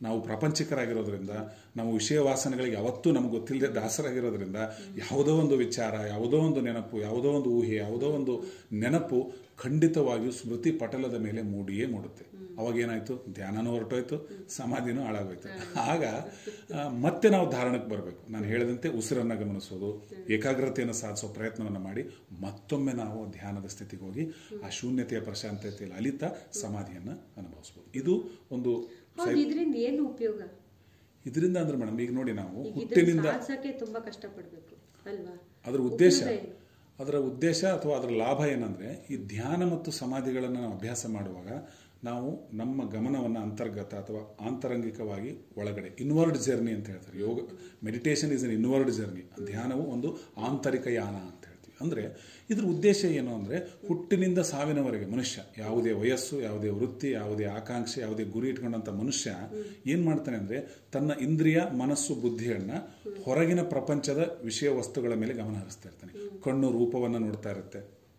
ನಾವು ಪ್ರಾಪಂಚಿಕರಾಗಿರೋದ್ರಿಂದ ನಾವು ವಿಷಯ ವಾಸನೆಗಳಿಗೆ ಯಾವತ್ತೂ ನಮ್ಗೆ ಗೊತ್ತಿಲ್ಲದೆ ದಾಸರಾಗಿರೋದ್ರಿಂದ ಯಾವುದೋ ಒಂದು ವಿಚಾರ ಯಾವುದೋ ಒಂದು ನೆನಪು ಯಾವುದೋ ಒಂದು ಊಹೆ ಯಾವುದೋ ಒಂದು ನೆನಪು ಖಂಡಿತವಾಗಿಯೂ ಸ್ಮೃತಿ ಪಟಲದ ಮೇಲೆ ಮೂಡಿಯೇ ಮೂಡುತ್ತೆ ಅವಾಗ ಏನಾಯ್ತು ಧ್ಯಾನನೂ ಹೊರಟೋಯ್ತು ಸಮಾಧಿನೂ ಹಾಳಾಗೋಯ್ತು ಆಗ ಆ, ಮತ್ತೆ ನಾವು ಧಾರಣಕ್ಕೆ ಬರಬೇಕು ನಾನು ಹೇಳಿದಂತೆ ಉಸಿರನ್ನು ಗಮನಿಸೋದು ಏಕಾಗ್ರತೆಯನ್ನು ಸಾಧಿಸೋ ಪ್ರಯತ್ನವನ್ನು ಮಾಡಿ ಮತ್ತೊಮ್ಮೆ ನಾವು ಧ್ಯಾನದ ಸ್ಥಿತಿಗೆ ಹೋಗಿ ಆ ಶೂನ್ಯತೆಯ ಪ್ರಶಾಂತತೆಯಲ್ಲಿ ಅಲಿತಾ ಸಮಾಧಿಯನ್ನು ಅನುಭವಿಸ್ಬೋದು ಇದು ಒಂದು ಹೌದು ಇದರಿಂದ ಏನು ಉಪಯೋಗ ಇದರಿಂದ ಅಂದ್ರೆ ಮೇಡಮ್ ಈಗ ನೋಡಿ ನಾವು ಈಗ ಇದನ್ನ ಹುಟ್ಟಿನಿಂದ ಸಾಧಿಸಕ್ಕೆ ತುಂಬಾ ಕಷ್ಟಪಡ್ಬೇಕು ಅಲ್ವಾ ಅದರ ಉದ್ದೇಶ ಉಪಯೋಗ ಏನು? ಅದರ ಉದ್ದೇಶ ಅಥವಾ ಅದರ ಲಾಭ ಏನಂದ್ರೆ ಈ ಧ್ಯಾನ ಮತ್ತು ಸಮಾಧಿಗಳನ್ನು ನಾವು ಅಭ್ಯಾಸ ಮಾಡುವಾಗ ನಾವು ನಮ್ಮ ಗಮನವನ್ನು ಅಂತರ್ಗತ ಅಥವಾ ಆಂತರಂಗಿಕವಾಗಿ ಒಳಗಡೆ ಇನ್ವರ್ಡ್ ಜರ್ನಿ ಅಂತ ಹೇಳ್ತಾರೆ yoga meditation is an inward journey ಧ್ಯಾನವು ಒಂದು ಆಂತರಿಕ ಯಾನ ಅಂತ ಹೇಳ್ತೀವಿ ಅಂದ್ರೆ ಇದ್ರ ಉದ್ದೇಶ ಏನು ಅಂದ್ರೆ ಹುಟ್ಟಿನಿಂದ ಸಾವಿನವರೆಗೆ ಮನುಷ್ಯ ಯಾವುದೇ ವಯಸ್ಸು ಯಾವುದೇ ವೃತ್ತಿ ಯಾವುದೇ ಆಕಾಂಕ್ಷೆ ಯಾವುದೇ ಗುರಿ ಇಟ್ಕೊಂಡಂತ ಮನುಷ್ಯ ಏನ್ ಮಾಡ್ತಾನೆ ಅಂದ್ರೆ ತನ್ನ ಇಂದ್ರಿಯ ಮನಸ್ಸು ಬುದ್ಧಿಯನ್ನ ಹೊರಗಿನ ಪ್ರಪಂಚದ ವಿಷಯ ವಸ್ತುಗಳ ಮೇಲೆ ಗಮನ ಹರಿಸ್ತಾ ಇರ್ತಾನೆ ಕಣ್ಣು ರೂಪವನ್ನು ನೋಡ್ತಾ ಇರುತ್ತೆ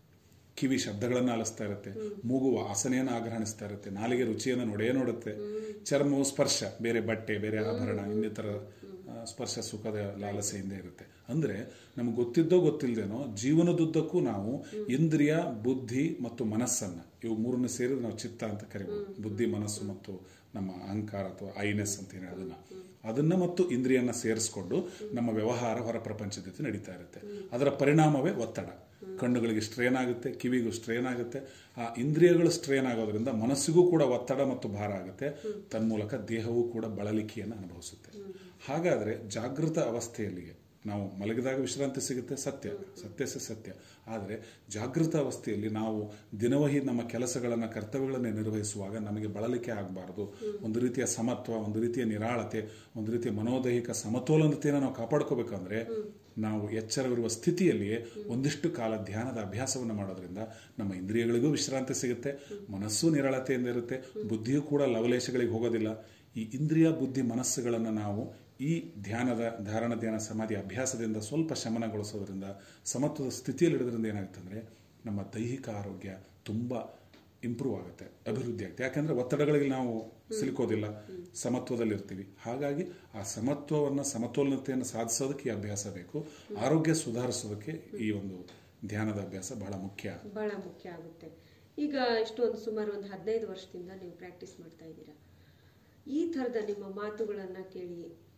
ಕಿವಿ ಶಬ್ದಗಳನ್ನು ಆಲಿಸ್ತಾ ಇರುತ್ತೆ ಮೂಗು ವಾಸನೆಯನ್ನು ಆಗ್ರಹಣಿಸ್ತಾ ಇರುತ್ತೆ ನಾಲಿಗೆ ರುಚಿಯನ್ನು ನೋಡೇ ನೋಡುತ್ತೆ ಚರ್ಮವು ಸ್ಪರ್ಶ ಬೇರೆ ಬಟ್ಟೆ ಬೇರೆ ಆಭರಣ ಇನ್ನಿತರ ಆ, ಸ್ಪರ್ಶ ಸುಖದ ಲಾಲಸೆಯಿಂದ ಇರುತ್ತೆ ಅಂದ್ರೆ ನಮ್ಗೆ ಗೊತ್ತಿದ್ದೋ ಗೊತ್ತಿಲ್ಲದೇನೋ ಜೀವನದುದ್ದಕ್ಕೂ ನಾವು ಇಂದ್ರಿಯ ಬುದ್ಧಿ ಮತ್ತು ಮನಸ್ಸನ್ನ ಇವು ಮೂರನ್ನು ಸೇರಿದ್ರೆ ನಾವು ಚಿತ್ತ ಅಂತ ಕರಿಬೋದು ಬುದ್ಧಿ ಮನಸ್ಸು ಮತ್ತು ನಮ್ಮ ಅಹಂಕಾರ ಅಥವಾ ಐನೆಸ್ ಅಂತ ಏನು ಅದನ್ನ ಅದನ್ನ ಮತ್ತು ಇಂದ್ರಿಯನ್ನ ಸೇರಿಸ್ಕೊಂಡು ನಮ್ಮ ವ್ಯವಹಾರ ಹೊರ ಪ್ರಪಂಚದ ಜೊತೆ ನಡೀತಾ ಇರುತ್ತೆ ಅದರ ಪರಿಣಾಮವೇ ಒತ್ತಡ ಕಣ್ಣುಗಳಿಗೆ ಸ್ಟ್ರೇನ್ ಆಗುತ್ತೆ ಕಿವಿಗೂ ಸ್ಟ್ರೇನ್ ಆಗುತ್ತೆ ಆ ಇಂದ್ರಿಯಗಳು ಸ್ಟ್ರೇನ್ ಆಗೋದ್ರಿಂದ ಮನಸ್ಸಿಗೂ ಕೂಡ ಒತ್ತಡ ಮತ್ತು ಭಾರ ಆಗುತ್ತೆ ತನ್ಮೂಲಕ ದೇಹವೂ ಕೂಡ ಬಳಲಿಕೆಯನ್ನು ಅನುಭವಿಸುತ್ತೆ ಹಾಗಾದ್ರೆ ಜಾಗೃತ ಅವಸ್ಥೆಯಲ್ಲಿಗೆ ನಾವು ಮಲಗಿದಾಗ ವಿಶ್ರಾಂತಿ ಸಿಗುತ್ತೆ ಸತ್ಯ ಸತ್ಯ ಸ ಸತ್ಯ ಆದರೆ ಜಾಗೃತ ಅವಸ್ಥೆಯಲ್ಲಿ ನಾವು ದಿನವಹಿ ನಮ್ಮ ಕೆಲಸಗಳನ್ನು ಕರ್ತವ್ಯಗಳನ್ನು ನಿರ್ವಹಿಸುವಾಗ ನಮಗೆ ಬಳಲಿಕೆ ಆಗಬಾರದು ಒಂದು ರೀತಿಯ ಸಮತ್ವ ಒಂದು ರೀತಿಯ ನಿರಾಳತೆ ಒಂದು ರೀತಿಯ ಮನೋದೈಹಿಕ ಸಮತೋಲನತೆಯನ್ನು ನಾವು ಕಾಪಾಡ್ಕೋಬೇಕಂದ್ರೆ ನಾವು ಎಚ್ಚರವಿರುವ ಸ್ಥಿತಿಯಲ್ಲಿಯೇ ಒಂದಿಷ್ಟು ಕಾಲ ಧ್ಯಾನದ ಅಭ್ಯಾಸವನ್ನು ಮಾಡೋದ್ರಿಂದ ನಮ್ಮ ಇಂದ್ರಿಯಗಳಿಗೂ ವಿಶ್ರಾಂತಿ ಸಿಗುತ್ತೆ ಮನಸ್ಸು ನಿರಾಳತೆಯಿಂದ ಇರುತ್ತೆ ಬುದ್ಧಿಯೂ ಕೂಡ ಲವಲೇಶಗಳಿಗೆ ಹೋಗೋದಿಲ್ಲ ಈ ಇಂದ್ರಿಯ ಬುದ್ಧಿ ಮನಸ್ಸುಗಳನ್ನು ನಾವು ಈ ಧ್ಯಾನದ ಧಾರಣ ಧ್ಯಾನ ಸಮಾಧಿ ಅಭ್ಯಾಸದಿಂದ ಸ್ವಲ್ಪ ಶಮನಗೊಳಿಸೋದ್ರಿಂದ ಸಮತ್ವದ ಸ್ಥಿತಿಯಲ್ಲಿ ಇಡೋದ್ರಿಂದ ಏನಾಗುತ್ತೆ ಅಂದರೆ ನಮ್ಮ ದೈಹಿಕ ಆರೋಗ್ಯ ತುಂಬ ಇಂಪ್ರೂವ್ ಆಗುತ್ತೆ ಅಭಿವೃದ್ಧಿ ಆಗುತ್ತೆ ಯಾಕಂದ್ರೆ ಒತ್ತಡಗಳಿಗೆ ನಾವು ಸಿಲುಕೋದಿಲ್ಲ ಸಮತ್ವದಲ್ಲಿ ಇರ್ತೀವಿ ಹಾಗಾಗಿ ಆ ಸಮತ್ವವನ್ನು ಸಮತೋಲನತೆಯನ್ನು ಸಾಧಿಸೋದಕ್ಕೆ ಈ ಅಭ್ಯಾಸ ಬೇಕು ಆರೋಗ್ಯ ಸುಧಾರಿಸೋದಕ್ಕೆ ಈ ಒಂದು ಧ್ಯಾನದ ಅಭ್ಯಾಸ ಬಹಳ ಮುಖ್ಯ ಬಹಳ ಮುಖ್ಯ ಆಗುತ್ತೆ ಈಗ ಇಷ್ಟೊಂದು ಸುಮಾರು ಒಂದು ಹದಿನೈದು ವರ್ಷದಿಂದ ನೀವು ಪ್ರಾಕ್ಟೀಸ್ ಮಾಡ್ತಾ ಇದ್ದೀರಾ ಈ ಥರದ ನಿಮ್ಮ ಮಾತುಗಳನ್ನು ಕೇಳಿ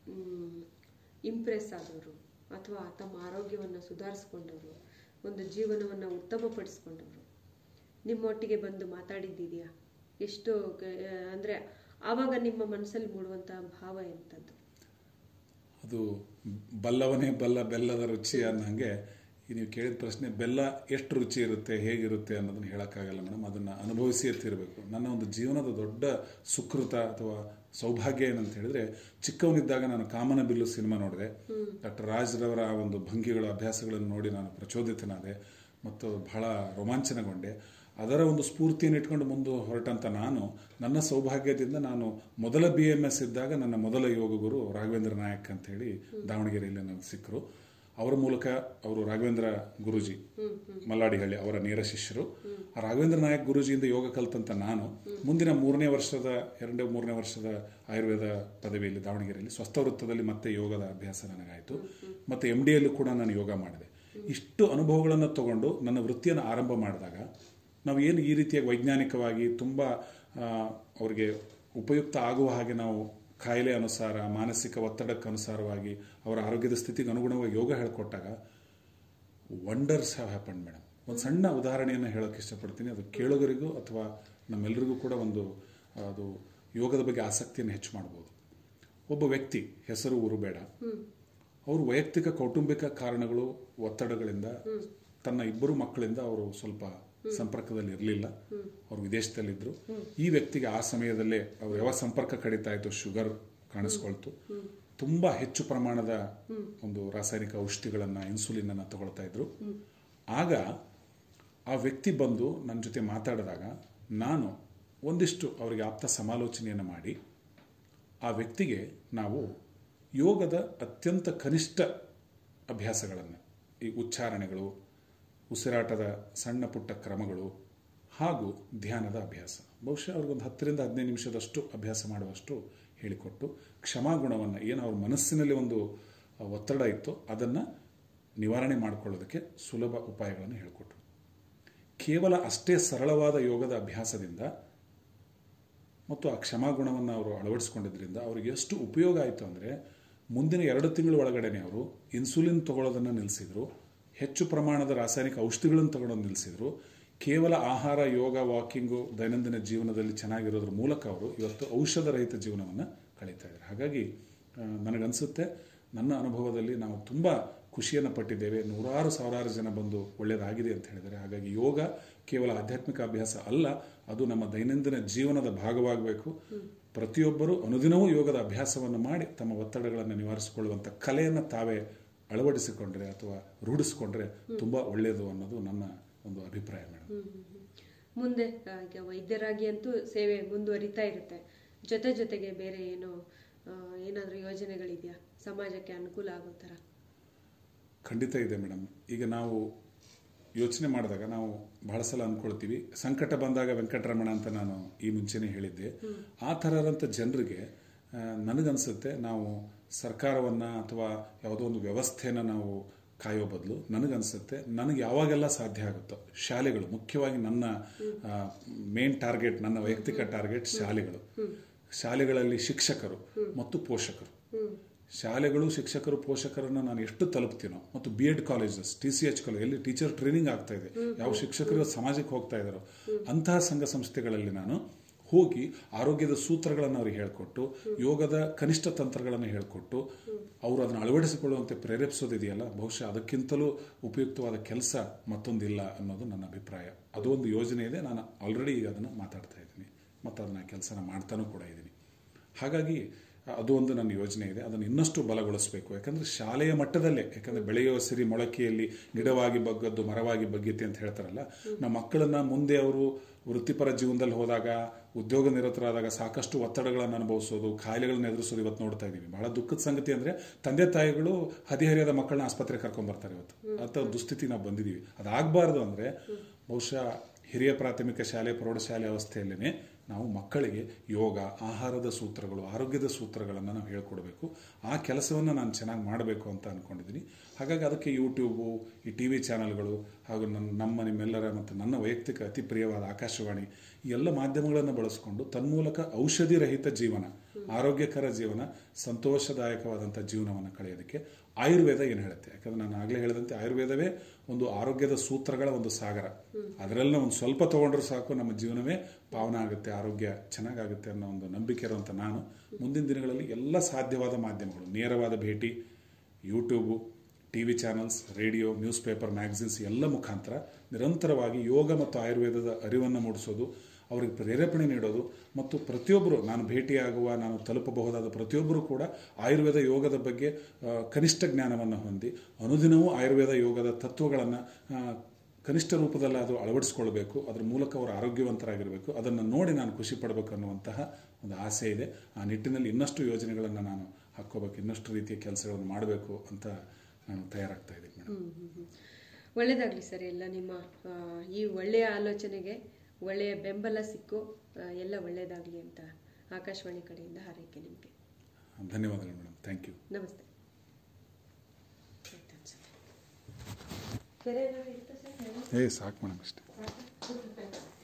ಇಂಪ್ರೆಸ್ ಆದವರು ಅಥವಾ ತಮ್ಮ ಆರೋಗ್ಯವನ್ನು ಸುಧಾರಿಸ್ಕೊಂಡವರು ಒಂದು ಜೀವನವನ್ನು ಉತ್ತಮಪಡಿಸ್ಕೊಂಡವರು ನಿಮ್ಮೊಟ್ಟಿಗೆ ಬಂದು ಮಾತಾಡಿದ್ದಿದೆಯಾ ಎಷ್ಟು ಕ- ಅಂದ್ರೆ ಆವಾಗ ನಿಮ್ಮ ಮನಸ್ಸಲ್ಲಿ ಮೂಡುವಂತಹ ಭಾವ ಎಂಥದ್ದು ಅದು ಬಲ್ಲವನೇ ಬಲ್ಲ ಬೆಲ್ಲದ ರುಚಿ ಅನ್ನಂಗೆ ಈ ನೀವು ಕೇಳಿದ ಪ್ರಶ್ನೆ ಬೆಲ್ಲ ಎಷ್ಟು ರುಚಿ ಇರುತ್ತೆ ಹೇಗಿರುತ್ತೆ ಅನ್ನೋದನ್ನ ಹೇಳೋಕ್ಕಾಗಲ್ಲ ಮೇಡಮ್ ಅದನ್ನು ಅನುಭವಿಸಿಯೇ ತೀರಬೇಕು ನನ್ನ ಒಂದು ಜೀವನದ ದೊಡ್ಡ ಸುಕೃತ ಅಥವಾ ಸೌಭಾಗ್ಯ ಏನಂತ ಹೇಳಿದ್ರೆ ಚಿಕ್ಕವನಿದ್ದಾಗ ನಾನು ಕಾಮನ ಬಿಲ್ಲು ಸಿನಿಮಾ ನೋಡಿದೆ ಡಾಕ್ಟರ್ ರಾಜ್ರವರ ಆ ಒಂದು ಭಂಗಿಗಳ ಅಭ್ಯಾಸಗಳನ್ನು ನೋಡಿ ನಾನು ಪ್ರಚೋದಿತನಾದೆ ಮತ್ತು ಬಹಳ ರೋಮಾಂಚನಗೊಂಡೆ ಅದರ ಒಂದು ಸ್ಫೂರ್ತಿಯನ್ನು ಇಟ್ಕೊಂಡು ಮುಂದೆ ಹೊರಟಂತ ನಾನು ನನ್ನ ಸೌಭಾಗ್ಯದಿಂದ ನಾನು ಮೊದಲ ಬಿ ಎಂ ಎಸ್ ಇದ್ದಾಗ ನನ್ನ ಮೊದಲ ಯೋಗ ಗುರು ರಾಘವೇಂದ್ರ ನಾಯಕ್ ಅಂತ ಹೇಳಿ ದಾವಣಗೆರೆಯಲ್ಲಿ ನನಗೆ ಸಿಕ್ಕರು ಅವರ ಮೂಲಕ ಅವರು ರಾಘವೇಂದ್ರ ಗುರುಜಿ ಮಲ್ಲಾಡಿಹಳ್ಳಿ ಅವರ ನೇರ ಶಿಷ್ಯರು ಆ ರಾಘವೇಂದ್ರ ನಾಯಕ್ ಗುರುಜಿಯಿಂದ ಯೋಗ ಕಲ್ತಂತ ನಾನು ಮುಂದಿನ ಮೂರನೇ ವರ್ಷದ ಎರಡನೇ ಮೂರನೇ ವರ್ಷದ ಆಯುರ್ವೇದ ಪದವಿಯಲ್ಲಿ ದಾವಣಗೆರೆಯಲ್ಲಿ ಸ್ವಸ್ಥ ವೃತ್ತದಲ್ಲಿ ಮತ್ತೆ ಯೋಗದ ಅಭ್ಯಾಸ ನನಗಾಯಿತು ಮತ್ತೆ ಎಂ ಡಿಯಲ್ಲೂ ಕೂಡ ನಾನು ಯೋಗ ಮಾಡಿದೆ ಇಷ್ಟು ಅನುಭವಗಳನ್ನು ತಗೊಂಡು ನನ್ನ ವೃತ್ತಿಯನ್ನು ಆರಂಭ ಮಾಡಿದಾಗ ನಾವು ಏನು ಈ ರೀತಿಯಾಗಿ ವೈಜ್ಞಾನಿಕವಾಗಿ ತುಂಬ ಅವರಿಗೆ ಉಪಯುಕ್ತ ಆಗುವ ಹಾಗೆ ನಾವು ಕಾಯಿಲೆ ಅನುಸಾರ ಮಾನಸಿಕ ಒತ್ತಡಕ್ಕೆ ಅನುಸಾರವಾಗಿ ಅವರ ಆರೋಗ್ಯದ ಸ್ಥಿತಿಗೆ ಅನುಗುಣವಾಗಿ ಯೋಗ ಹೇಳ್ಕೊಟ್ಟಾಗ ವಂಡರ್ಸ್ ಹ್ಯಾವ್ ಹ್ಯಾಪನ್ ಮೇಡಮ್ ಒಂದು ಸಣ್ಣ ಉದಾಹರಣೆಯನ್ನು ಹೇಳೋಕೆ ಇಷ್ಟಪಡ್ತೀನಿ ಅದು ಕೇಳುಗರಿಗೂ ಅಥವಾ ನಮ್ಮೆಲ್ಲರಿಗೂ ಕೂಡ ಒಂದು ಅದು ಯೋಗದ ಬಗ್ಗೆ ಆಸಕ್ತಿಯನ್ನು ಹೆಚ್ಚು ಮಾಡ್ಬೋದು ಒಬ್ಬ ವ್ಯಕ್ತಿ ಹೆಸರು ಊರು ಬೇಡ ಅವರು ವೈಯಕ್ತಿಕ ಕೌಟುಂಬಿಕ ಕಾರಣಗಳು ಒತ್ತಡಗಳಿಂದ ತನ್ನ ಇಬ್ಬರು ಮಕ್ಕಳಿಂದ ಅವರು ಸ್ವಲ್ಪ ಸಂಪರ್ಕದಲ್ಲಿ ಇರಲಿಲ್ಲ ಅವರು ವಿದೇಶದಲ್ಲಿದ್ದರು ಈ ವ್ಯಕ್ತಿಗೆ ಆ ಸಮಯದಲ್ಲೇ ಅವ್ರು ಯಾವ ಸಂಪರ್ಕ ಕಡಿತಾ ಇತ್ತು ಶುಗರ್ ಕಾಣಿಸ್ಕೊಳ್ತು ತುಂಬಾ ಹೆಚ್ಚು ಪ್ರಮಾಣದ ಒಂದು ರಾಸಾಯನಿಕ ಔಷಧಿಗಳನ್ನ ಇನ್ಸುಲಿನ್ ಅನ್ನ ತಗೊಳ್ತಾ ಇದ್ರು ಆಗ ಆ ವ್ಯಕ್ತಿ ಬಂದು ನನ್ನ ಜೊತೆ ಮಾತಾಡಿದಾಗ ನಾನು ಒಂದಿಷ್ಟು ಅವರಿಗೆ ಆಪ್ತ ಸಮಾಲೋಚನೆಯನ್ನು ಮಾಡಿ ಆ ವ್ಯಕ್ತಿಗೆ ನಾವು ಯೋಗದ ಅತ್ಯಂತ ಕನಿಷ್ಠ ಅಭ್ಯಾಸಗಳನ್ನು ಈ ಉಚ್ಚಾರಣೆಗಳು ಉಸಿರಾಟದ ಸಣ್ಣ ಪುಟ್ಟ ಕ್ರಮಗಳು ಹಾಗೂ ಧ್ಯಾನದ ಅಭ್ಯಾಸ ಬಹುಶಃ ಅವ್ರಿಗೊಂದು ಹತ್ತರಿಂದ ಹದಿನೈದು ನಿಮಿಷದಷ್ಟು ಅಭ್ಯಾಸ ಮಾಡುವಷ್ಟು ಹೇಳಿಕೊಟ್ಟು ಕ್ಷಮಾಗುಣವನ್ನು ಏನು ಅವ್ರ ಮನಸ್ಸಿನಲ್ಲಿ ಒಂದು ಆ, ಒತ್ತಡ ಇತ್ತು ಅದನ್ನು ನಿವಾರಣೆ ಮಾಡಿಕೊಳ್ಳೋದಕ್ಕೆ ಸುಲಭ ಉಪಾಯಗಳನ್ನು ಹೇಳಿಕೊಟ್ರು ಕೇವಲ ಅಷ್ಟೇ ಸರಳವಾದ ಯೋಗದ ಅಭ್ಯಾಸದಿಂದ ಮತ್ತು ಆ ಕ್ಷಮಾಗುಣವನ್ನು ಅವರು ಅಳವಡಿಸ್ಕೊಂಡಿದ್ದರಿಂದ ಅವ್ರಿಗೆ ಎಷ್ಟು ಉಪಯೋಗ ಆಯಿತು ಅಂದರೆ ಮುಂದಿನ ಎರಡು ತಿಂಗಳ ಒಳಗಡೆನೆ ಅವರು ಇನ್ಸುಲಿನ್ ತಗೊಳ್ಳೋದನ್ನು ನಿಲ್ಲಿಸಿದ್ರು ಹೆಚ್ಚು ಪ್ರಮಾಣದ ರಾಸಾಯನಿಕ ಔಷಧಿಗಳನ್ನು ತಗೊಳ್ಳೋದು ನಿಲ್ಲಿಸಿದ್ರು ಕೇವಲ ಆಹಾರ ಯೋಗ ವಾಕಿಂಗು ದೈನಂದಿನ ಜೀವನದಲ್ಲಿ ಚೆನ್ನಾಗಿರೋದ್ರ ಮೂಲಕ ಅವರು ಇವತ್ತು ಔಷಧ ರಹಿತ ಜೀವನವನ್ನು ಕಳೀತಾ ಇದ್ದಾರೆ ಹಾಗಾಗಿ ಆ, ನನಗನ್ಸುತ್ತೆ ನನ್ನ ಅನುಭವದಲ್ಲಿ ನಾವು ತುಂಬ ಖುಷಿಯನ್ನು ಪಟ್ಟಿದ್ದೇವೆ ನೂರಾರು ಸಾವಿರಾರು ಜನ ಬಂದು ಒಳ್ಳೆಯದಾಗಿದೆ ಅಂತ ಹೇಳಿದ್ದಾರೆ ಹಾಗಾಗಿ ಯೋಗ ಕೇವಲ ಆಧ್ಯಾತ್ಮಿಕ ಅಭ್ಯಾಸ ಅಲ್ಲ ಅದು ನಮ್ಮ ದೈನಂದಿನ ಜೀವನದ ಭಾಗವಾಗಬೇಕು ಪ್ರತಿಯೊಬ್ಬರು ಅನುದಿನವೂ ಯೋಗದ ಅಭ್ಯಾಸವನ್ನು ಮಾಡಿ ತಮ್ಮ ಒತ್ತಡಗಳನ್ನು ನಿವಾರಿಸಿಕೊಳ್ಳುವಂಥ ಕಲೆಯನ್ನು ತಾವೇ ಅಳವಡಿಸಿಕೊಂಡ್ರೆ ಅಥವಾ ರೂಢಿಸಿಕೊಂಡ್ರೆ ತುಂಬ ಒಳ್ಳೆಯದು ಅನ್ನೋದು ನನ್ನ ಒಂದು ಅಭಿಪ್ರಾಯ ಮೇಡಮ್ ಹ್ಮ್, ಹ್ಮ್, ಹ್ಮ್. ಮುಂದೆ ಆ, ಈಗ ವೈದ್ಯರಾಗಿ ಅಂತೂ ಸೇವೆ ಮುಂದುವರಿತಾ ಇರುತ್ತೆ ಜೊತೆ ಜೊತೆಗೆ ಬೇರೆ ಏನು ಆ, ಏನಾದ್ರೂ ಯೋಜನೆಗಳಿದೆಯಾ ಸಮಾಜಕ್ಕೆ ಅನುಕೂಲ ಆಗೋ ಥರ ಖಂಡಿತ ಇದೆ ಮೇಡಮ್ ಈಗ ನಾವು ಯೋಚನೆ ಮಾಡಿದಾಗ ನಾವು ಬಹಳ ಸಲ ಅಂದ್ಕೊಳ್ತೀವಿ ಸಂಕಟ ಬಂದಾಗ ವೆಂಕಟರಮಣ ಅಂತ ನಾನು ಈ ಮುಂಚೆನೇ ಹೇಳಿದ್ದೆ ಆ ಥರದಂಥ ಜನರಿಗೆ ಆ, ನನಗನ್ಸುತ್ತೆ ನಾವು ಸರ್ಕಾರವನ್ನು ಅಥವಾ ಯಾವುದೋ ಒಂದು ವ್ಯವಸ್ಥೆನ ನಾವು ಕಾಯೋ ಬದಲು ನನಗನ್ಸುತ್ತೆ ನನಗೆ ಯಾವಾಗೆಲ್ಲ ಸಾಧ್ಯ ಆಗುತ್ತೋ ಶಾಲೆಗಳು ಮುಖ್ಯವಾಗಿ ನನ್ನ ಮೇನ್ ಟಾರ್ಗೆಟ್ ನನ್ನ ವೈಯಕ್ತಿಕ ಟಾರ್ಗೆಟ್ ಶಾಲೆಗಳು ಶಾಲೆಗಳಲ್ಲಿ ಶಿಕ್ಷಕರು ಮತ್ತು ಪೋಷಕರು ಶಾಲೆಗಳು ಶಿಕ್ಷಕರು ಪೋಷಕರನ್ನು ನಾನು ಎಷ್ಟು ತಲುಪ್ತೀನೋ ಮತ್ತು B Ed colleges T C H college ಎಲ್ಲಿ ಟೀಚರ್ ಟ್ರೈನಿಂಗ್ ಆಗ್ತಾ ಇದೆ ಯಾವ ಶಿಕ್ಷಕರು ಸಮಾಜಕ್ಕೆ ಹೋಗ್ತಾ ಇದ್ದಾರೋ ಅಂತಹ ಸಂಘ ಸಂಸ್ಥೆಗಳಲ್ಲಿ ನಾನು ಹೋಗಿ ಆರೋಗ್ಯದ ಸೂತ್ರಗಳನ್ನು ಅವ್ರಿಗೆ ಹೇಳಿಕೊಟ್ಟು ಯೋಗದ ಕನಿಷ್ಠ ತಂತ್ರಗಳನ್ನು ಹೇಳಿಕೊಟ್ಟು ಅವರು ಅದನ್ನು ಅಳವಡಿಸಿಕೊಳ್ಳುವಂತೆ ಪ್ರೇರೇಪಿಸೋದಿದೆಯಲ್ಲ ಬಹುಶಃ ಅದಕ್ಕಿಂತಲೂ ಉಪಯುಕ್ತವಾದ ಕೆಲಸ ಮತ್ತೊಂದಿಲ್ಲ ಅನ್ನೋದು ನನ್ನ ಅಭಿಪ್ರಾಯ ಅದು ಒಂದು ಯೋಜನೆ ಇದೆ ನಾನು ಆಲ್ರೆಡಿ ಈಗ ಅದನ್ನು ಮಾತಾಡ್ತಾ ಇದ್ದೀನಿ ಮತ್ತು ಅದನ್ನ ಕೆಲಸನ ಮಾಡ್ತಾನೂ ಕೂಡ ಇದ್ದೀನಿ ಹಾಗಾಗಿ ಅದು ಒಂದು ನನ್ನ ಯೋಜನೆ ಇದೆ ಅದನ್ನು ಇನ್ನಷ್ಟು ಬಲಗೊಳಿಸಬೇಕು ಯಾಕಂದ್ರೆ ಶಾಲೆಯ ಮಟ್ಟದಲ್ಲೇ ಯಾಕಂದ್ರೆ ಬೆಳೆಯುವ ಸಿರಿ ಮೊಳಕೆಯಲ್ಲಿ ಗಿಡವಾಗಿ ಬಗ್ಗದ್ದು ಮರವಾಗಿ ಬಗ್ಗತ್ತೆ ಅಂತ ಹೇಳ್ತಾರಲ್ಲ ನಮ್ಮ ಮಕ್ಕಳನ್ನ ಮುಂದೆ ಅವರು ವೃತ್ತಿಪರ ಜೀವನದಲ್ಲಿ ಹೋದಾಗ ಉದ್ಯೋಗ ನಿರತರಾದಾಗ ಸಾಕಷ್ಟು ಒತ್ತಡಗಳನ್ನು ಅನುಭವಿಸೋದು ಕಾಯಿಲೆಗಳನ್ನ ಎದುರಿಸೋದು ಇವತ್ತು ನೋಡ್ತಾ ಇದ್ದೀವಿ ಬಹಳ ದುಃಖದ ಸಂಗತಿ ಅಂದ್ರೆ ತಂದೆ ತಾಯಿಗಳು ಹದಿಹರಿಯದ ಮಕ್ಕಳನ್ನ ಆಸ್ಪತ್ರೆಗೆ ಕರ್ಕೊಂಡ್ ಬರ್ತಾರೆ ಇವತ್ತು ಅಂತ ದುಸ್ಥಿತಿ ನಾವು ಬಂದಿದ್ದೀವಿ ಅದಾಗಬಾರ್ದು ಅಂದ್ರೆ ಬಹುಶಃ ಹಿರಿಯ ಪ್ರಾಥಮಿಕ ಶಾಲೆ ಪ್ರೌಢಶಾಲೆ ಅವಸ್ಥೆಯಲ್ಲೇ ನಾವು ಮಕ್ಕಳಿಗೆ ಯೋಗ ಆಹಾರದ ಸೂತ್ರಗಳು ಆರೋಗ್ಯದ ಸೂತ್ರಗಳನ್ನು ನಾವು ಹೇಳ್ಕೊಡ್ಬೇಕು ಆ ಕೆಲಸವನ್ನು ನಾನು ಚೆನ್ನಾಗಿ ಮಾಡಬೇಕು ಅಂತ ಅಂದ್ಕೊಂಡಿದ್ದೀನಿ ಹಾಗಾಗಿ ಅದಕ್ಕೆ ಯೂಟ್ಯೂಬು ಈ ಟಿ ವಿ ಚಾನಲ್ಗಳು ಹಾಗೂ ನನ್ನ ನಮ್ಮ ನಿಮ್ಮೆಲ್ಲರ ಮತ್ತು ನನ್ನ ವೈಯಕ್ತಿಕ ಅತಿ ಪ್ರಿಯವಾದ ಆಕಾಶವಾಣಿ ಈ ಎಲ್ಲ ಮಾಧ್ಯಮಗಳನ್ನು ಬಳಸಿಕೊಂಡು ತನ್ಮೂಲಕ ಔಷಧಿ ರಹಿತ ಜೀವನ ಆರೋಗ್ಯಕರ ಜೀವನ ಸಂತೋಷದಾಯಕವಾದಂಥ ಜೀವನವನ್ನು ಕಳೆಯೋದಕ್ಕೆ ಆಯುರ್ವೇದ ಏನು ಹೇಳುತ್ತೆ ಯಾಕಂದ್ರೆ ನಾನು ಆಗಲೇ ಹೇಳಿದಂತೆ ಆಯುರ್ವೇದವೇ ಒಂದು ಆರೋಗ್ಯದ ಸೂತ್ರಗಳ ಒಂದು ಸಾಗರ ಅದರಲ್ಲ ಒಂದು ಸ್ವಲ್ಪ ತಗೊಂಡ್ರೂ ಸಾಕು ನಮ್ಮ ಜೀವನವೇ ಪಾವನ ಆಗುತ್ತೆ ಆರೋಗ್ಯ ಚೆನ್ನಾಗಾಗುತ್ತೆ ಅನ್ನೋ ಒಂದು ನಂಬಿಕೆ ಇರುವಂಥ ನಾನು ಮುಂದಿನ ದಿನಗಳಲ್ಲಿ ಎಲ್ಲ ಸಾಧ್ಯವಾದ ಮಾಧ್ಯಮಗಳು ನೇರವಾದ ಭೇಟಿ YouTube T V channels radio news paper magazines ಎಲ್ಲ ಮುಖಾಂತರ ನಿರಂತರವಾಗಿ ಯೋಗ ಮತ್ತು ಆಯುರ್ವೇದದ ಅರಿವನ್ನು ಮೂಡಿಸೋದು ಅವರಿಗೆ ಪ್ರೇರೇಪಣೆ ನೀಡೋದು ಮತ್ತು ಪ್ರತಿಯೊಬ್ಬರು ನಾನು ಭೇಟಿಯಾಗುವ ನಾನು ತಲುಪಬಹುದಾದ ಪ್ರತಿಯೊಬ್ಬರು ಕೂಡ ಆಯುರ್ವೇದ ಯೋಗದ ಬಗ್ಗೆ ಆ, ಕನಿಷ್ಠ ಜ್ಞಾನವನ್ನು ಹೊಂದಿ ಅನುದಿನವೂ ಆಯುರ್ವೇದ ಯೋಗದ ತತ್ವಗಳನ್ನು ಕನಿಷ್ಠ ರೂಪದಲ್ಲಿ ಅದು ಅಳವಡಿಸ್ಕೊಳ್ಬೇಕು ಅದ್ರ ಮೂಲಕ ಅವರು ಆರೋಗ್ಯವಂತರಾಗಿರಬೇಕು ಅದನ್ನು ನೋಡಿ ನಾನು ಖುಷಿ ಪಡಬೇಕು ಅನ್ನುವಂತಹ ಒಂದು ಆಸೆ ಇದೆ ಆ ನಿಟ್ಟಿನಲ್ಲಿ ಇನ್ನಷ್ಟು ಯೋಜನೆಗಳನ್ನು ನಾನು ಹಾಕ್ಕೋಬೇಕು ಇನ್ನಷ್ಟು ರೀತಿಯ ಕೆಲಸಗಳನ್ನು ಮಾಡಬೇಕು ಅಂತ ನಾನು ತಯಾರಾಗ್ತಾ ಇದ್ದೀನಿ ಮೇಡಮ್ ಹ್ಮ್, ಹ್ಮ್, ಹ್ಮ್. ಒಳ್ಳೆಯದಾಗಲಿ ಸರ್ ಎಲ್ಲ ನಿಮ್ಮ ಆ, ಈ ಒಳ್ಳೆಯ ಆಲೋಚನೆಗೆ ಒಳ್ಳೆಯ ಬೆಂಬಲ ಸಿಕ್ಕು ಆ, ಎಲ್ಲ ಒಳ್ಳೆಯದಾಗಲಿ ಅಂತ ಆಕಾಶವಾಣಿ ಕಡೆಯಿಂದ ಹಾರೈಕೆ ನಿಮಗೆ ಧನ್ಯವಾದಗಳು ಮೇಡಮ್ ಥ್ಯಾಂಕ್ ಯು ನಮಸ್ತೆ ಆಯ್ತು ಅನ್ಸುತ್ತೆ. ಬೇರೆ ಏನಾದ್ರು ಇತ್ತಾ ಸರ್ ಏ ಸಾಕು ಮೇಡಮ್ ಅಷ್ಟೇ ಸಾಕಾ?